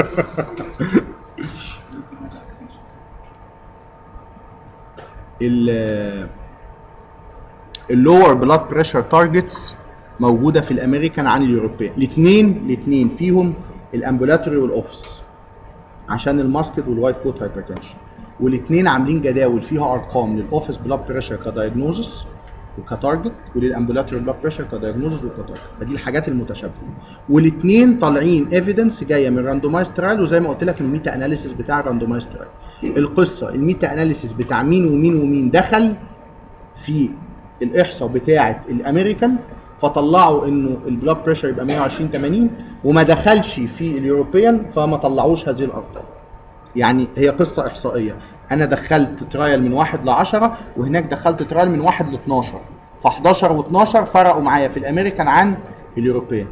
Speaker 1: ال اللور بلاد بريشر تارجتس موجوده في الامريكان عن اليوروبيان الاثنين الاثنين فيهم الامبولاتوري والاوفيس عشان الماسكت والوايت كوت هايبرتنشن والاثنين عاملين جداول فيها ارقام للاوفيس بلاد بريشر كدايجنوزس وكتارجت وللامبولاتوري بلاد بريشر كدايجنوزس وكتارجت فدي الحاجات المتشابهه والاثنين طالعين ايفيدنس جايه من راندومايز ترايل وزي ما قلت لك الميتا اناليسيس بتاع الراندومايز ترايل القصه الميتا اناليسيس بتاع مين ومين ومين دخل في الاحصاء بتاعه الامريكان فطلعوا انه البلاد بريشر يبقى 120 80 وما دخلش في اليوروبيان فما طلعوش هذه الارقام يعني هي قصه احصائيه انا دخلت ترايل من 1 ل 10 وهناك دخلت ترايل من 1 ل 12 ف 11 و12 فرقوا معايا في الامريكان عن اليوروبيان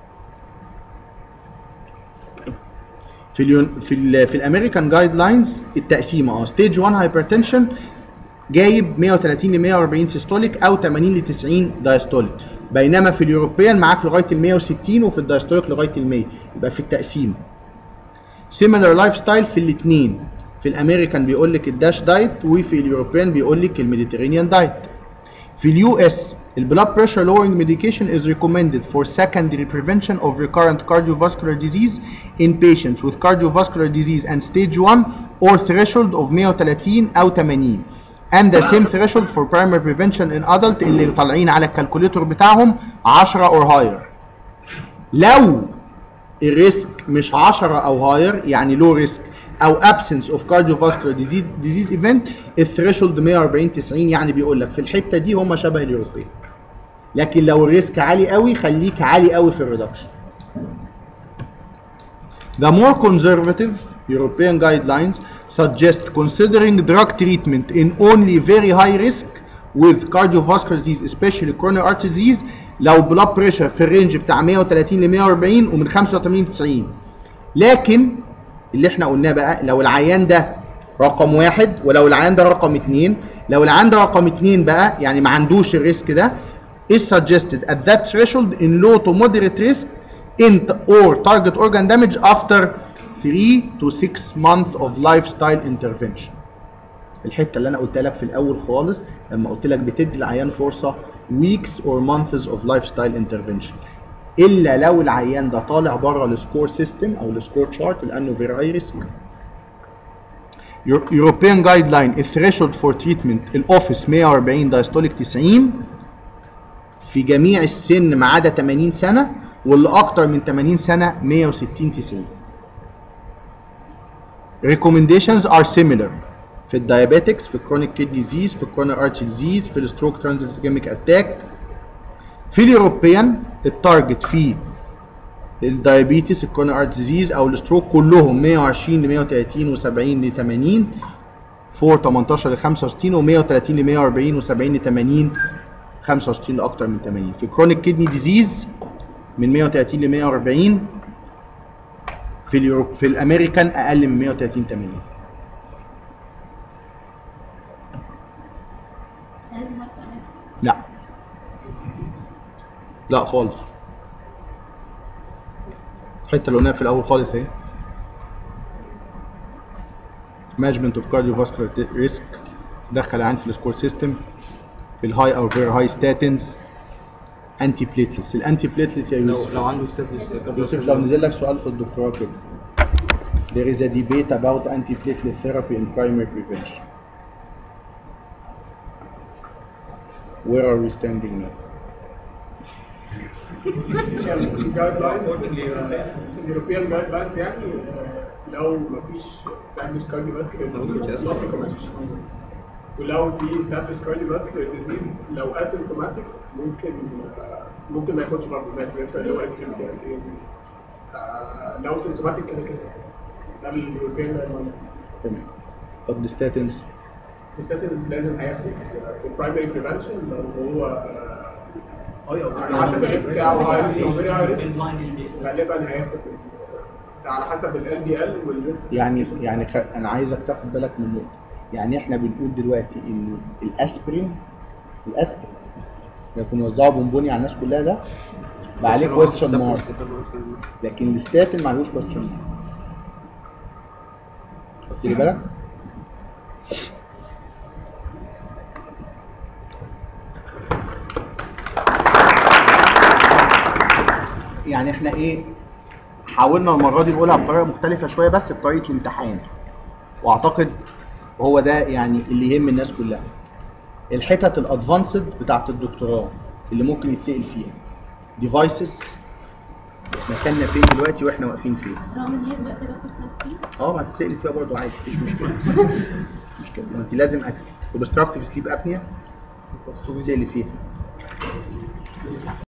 Speaker 1: في اليون في ال في الامريكان جايد لاينز التقسيمه اه ستيج 1 هايبرتنشن جايب 130 ل 140 سيستوليك او 80 ل 90 دايستوليك بينما في اليوروبيان معاك لغايه ال 160 وفي الدايستوليك لغايه ال 100 يبقى في التقسيم سيميلر لايف ستايل في الاثنين في الامريكان بيقول لك الداش دايت وفي اليوروبيان بيقول لك الميديترينيان دايت في اليو اس البلاد بريشر lowering medication is recommended for secondary prevention of recurrent cardiovascular disease in patients with cardiovascular disease and stage 1 or threshold of 130 أو 80 and the same threshold for primary prevention in adult اللي طالعين على الكالكوليتور بتاعهم 10 or higher لو الريسك مش 10 او هاير يعني لو ريسك او absence of cardiovascular disease disease event الثريشولد 140 90 يعني بيقول لك في الحته دي هم شبه اليوروبيين لكن لو الريسك عالي قوي خليك عالي قوي في الريدكشن The more conservative European guidelines suggest considering drug treatment in only very high risk with cardiovascular disease especially coronary artery disease لو blood pressure في الرينج بتاع 130 ل 140 ومن 85 ل 90 لكن اللي احنا قلناه بقى لو العيان ده رقم واحد ولو العيان ده رقم اتنين لو العيان ده رقم اتنين بقى يعني ما عندوش الريسك ده is suggested at that threshold in low to moderate risk in or target organ damage after 3 to 6 months of lifestyle intervention الحته اللي انا قلتها لك في الاول خالص لما قلت لك بتدي العيان فرصه weeks or months of lifestyle intervention الا لو العيان ده طالع بره السكور سيستم او السكور تشارت لانه فيري هاي ريسك European guideline الثريشولد فور تريتمنت الاوفيس 140 دايستوليك 90 في جميع السن ما عدا 80 سنه واللي اكتر من 80 سنه 160 90 recommendations are similar في الدايابيتكس في الكرونيك كيد ديزيز في الكورونر ارتري ديزيز في الستروك ترانزيسكيميك اتاك في اليوروبيان التارجت في الدايابيتس الكورونر ارتري ديزيز او الستروك كلهم 120 ل 130 و70 ل 80 فور 18 ل 65 و130 ل 140 و70 ل 80 65 لاكثر من 80 في كرونيك كيدني ديزيز من 130 ل 140 في اليوروب في الامريكان اقل من 130 80 لا لا خالص الحته اللي قلناها في الاول خالص اهي مانجمنت اوف كارديوفاسكولار ريسك دخل العين في السكور سيستم في الهاي او فيري هاي ستاتنز انتي بليتلتس الانتي بليتلت يا
Speaker 3: لو
Speaker 1: يوسف
Speaker 3: لو عنده ستيب
Speaker 1: يوسف لو نزل لك سؤال في الدكتوراه كده There is a debate about antiplatelet therapy in primary prevention. Where are we standing now?
Speaker 5: الجايد لاين اليوروبيان جايد لاين يعني آه، لو مفيش established cardiovascular disease not recommended. ولو في established cardiovascular disease لو asymptomatic ممكن آه، ممكن ما ياخدش برضه زي البريفر اللي هو اكسنت يعني آه، لو symptomatic كده كده ده اليوروبيان جايد لاين
Speaker 1: تمام. طب الستاتنز
Speaker 5: الستاتنز لازم هياخد في البرايمري بريفنشن لو هو آه، على حسب الريسك بتاعه هاي او فيري هاي ريسك غالبا هياخد ده على حسب ال دي ال والريسك
Speaker 1: يعني يعني خ... انا عايزك تاخد بالك من نقطه يعني احنا بنقول دلوقتي ان الاسبرين الاسبرين يكون وزعه بونبوني على الناس كلها ده بقى عليه كويستشن مارك لكن الستاتين معلوش كويستشن مارك خدت لي بالك يعني احنا ايه حاولنا المره دي نقولها بطريقه مختلفه شويه بس بطريقه الامتحان واعتقد هو ده يعني اللي يهم الناس كلها الحتت الادفانسد بتاعت الدكتوراه اللي ممكن يتسال فيها ديفايسز مكاننا فين دلوقتي واحنا واقفين فين
Speaker 2: رغم ان هي دلوقتي دكتور كلاس بي
Speaker 1: اه ما هتسالي فيها برضه عادي مفيش مشكله مش مشكله ما انت لازم اوبستراكتيف سليب ابنيا تسالي فيها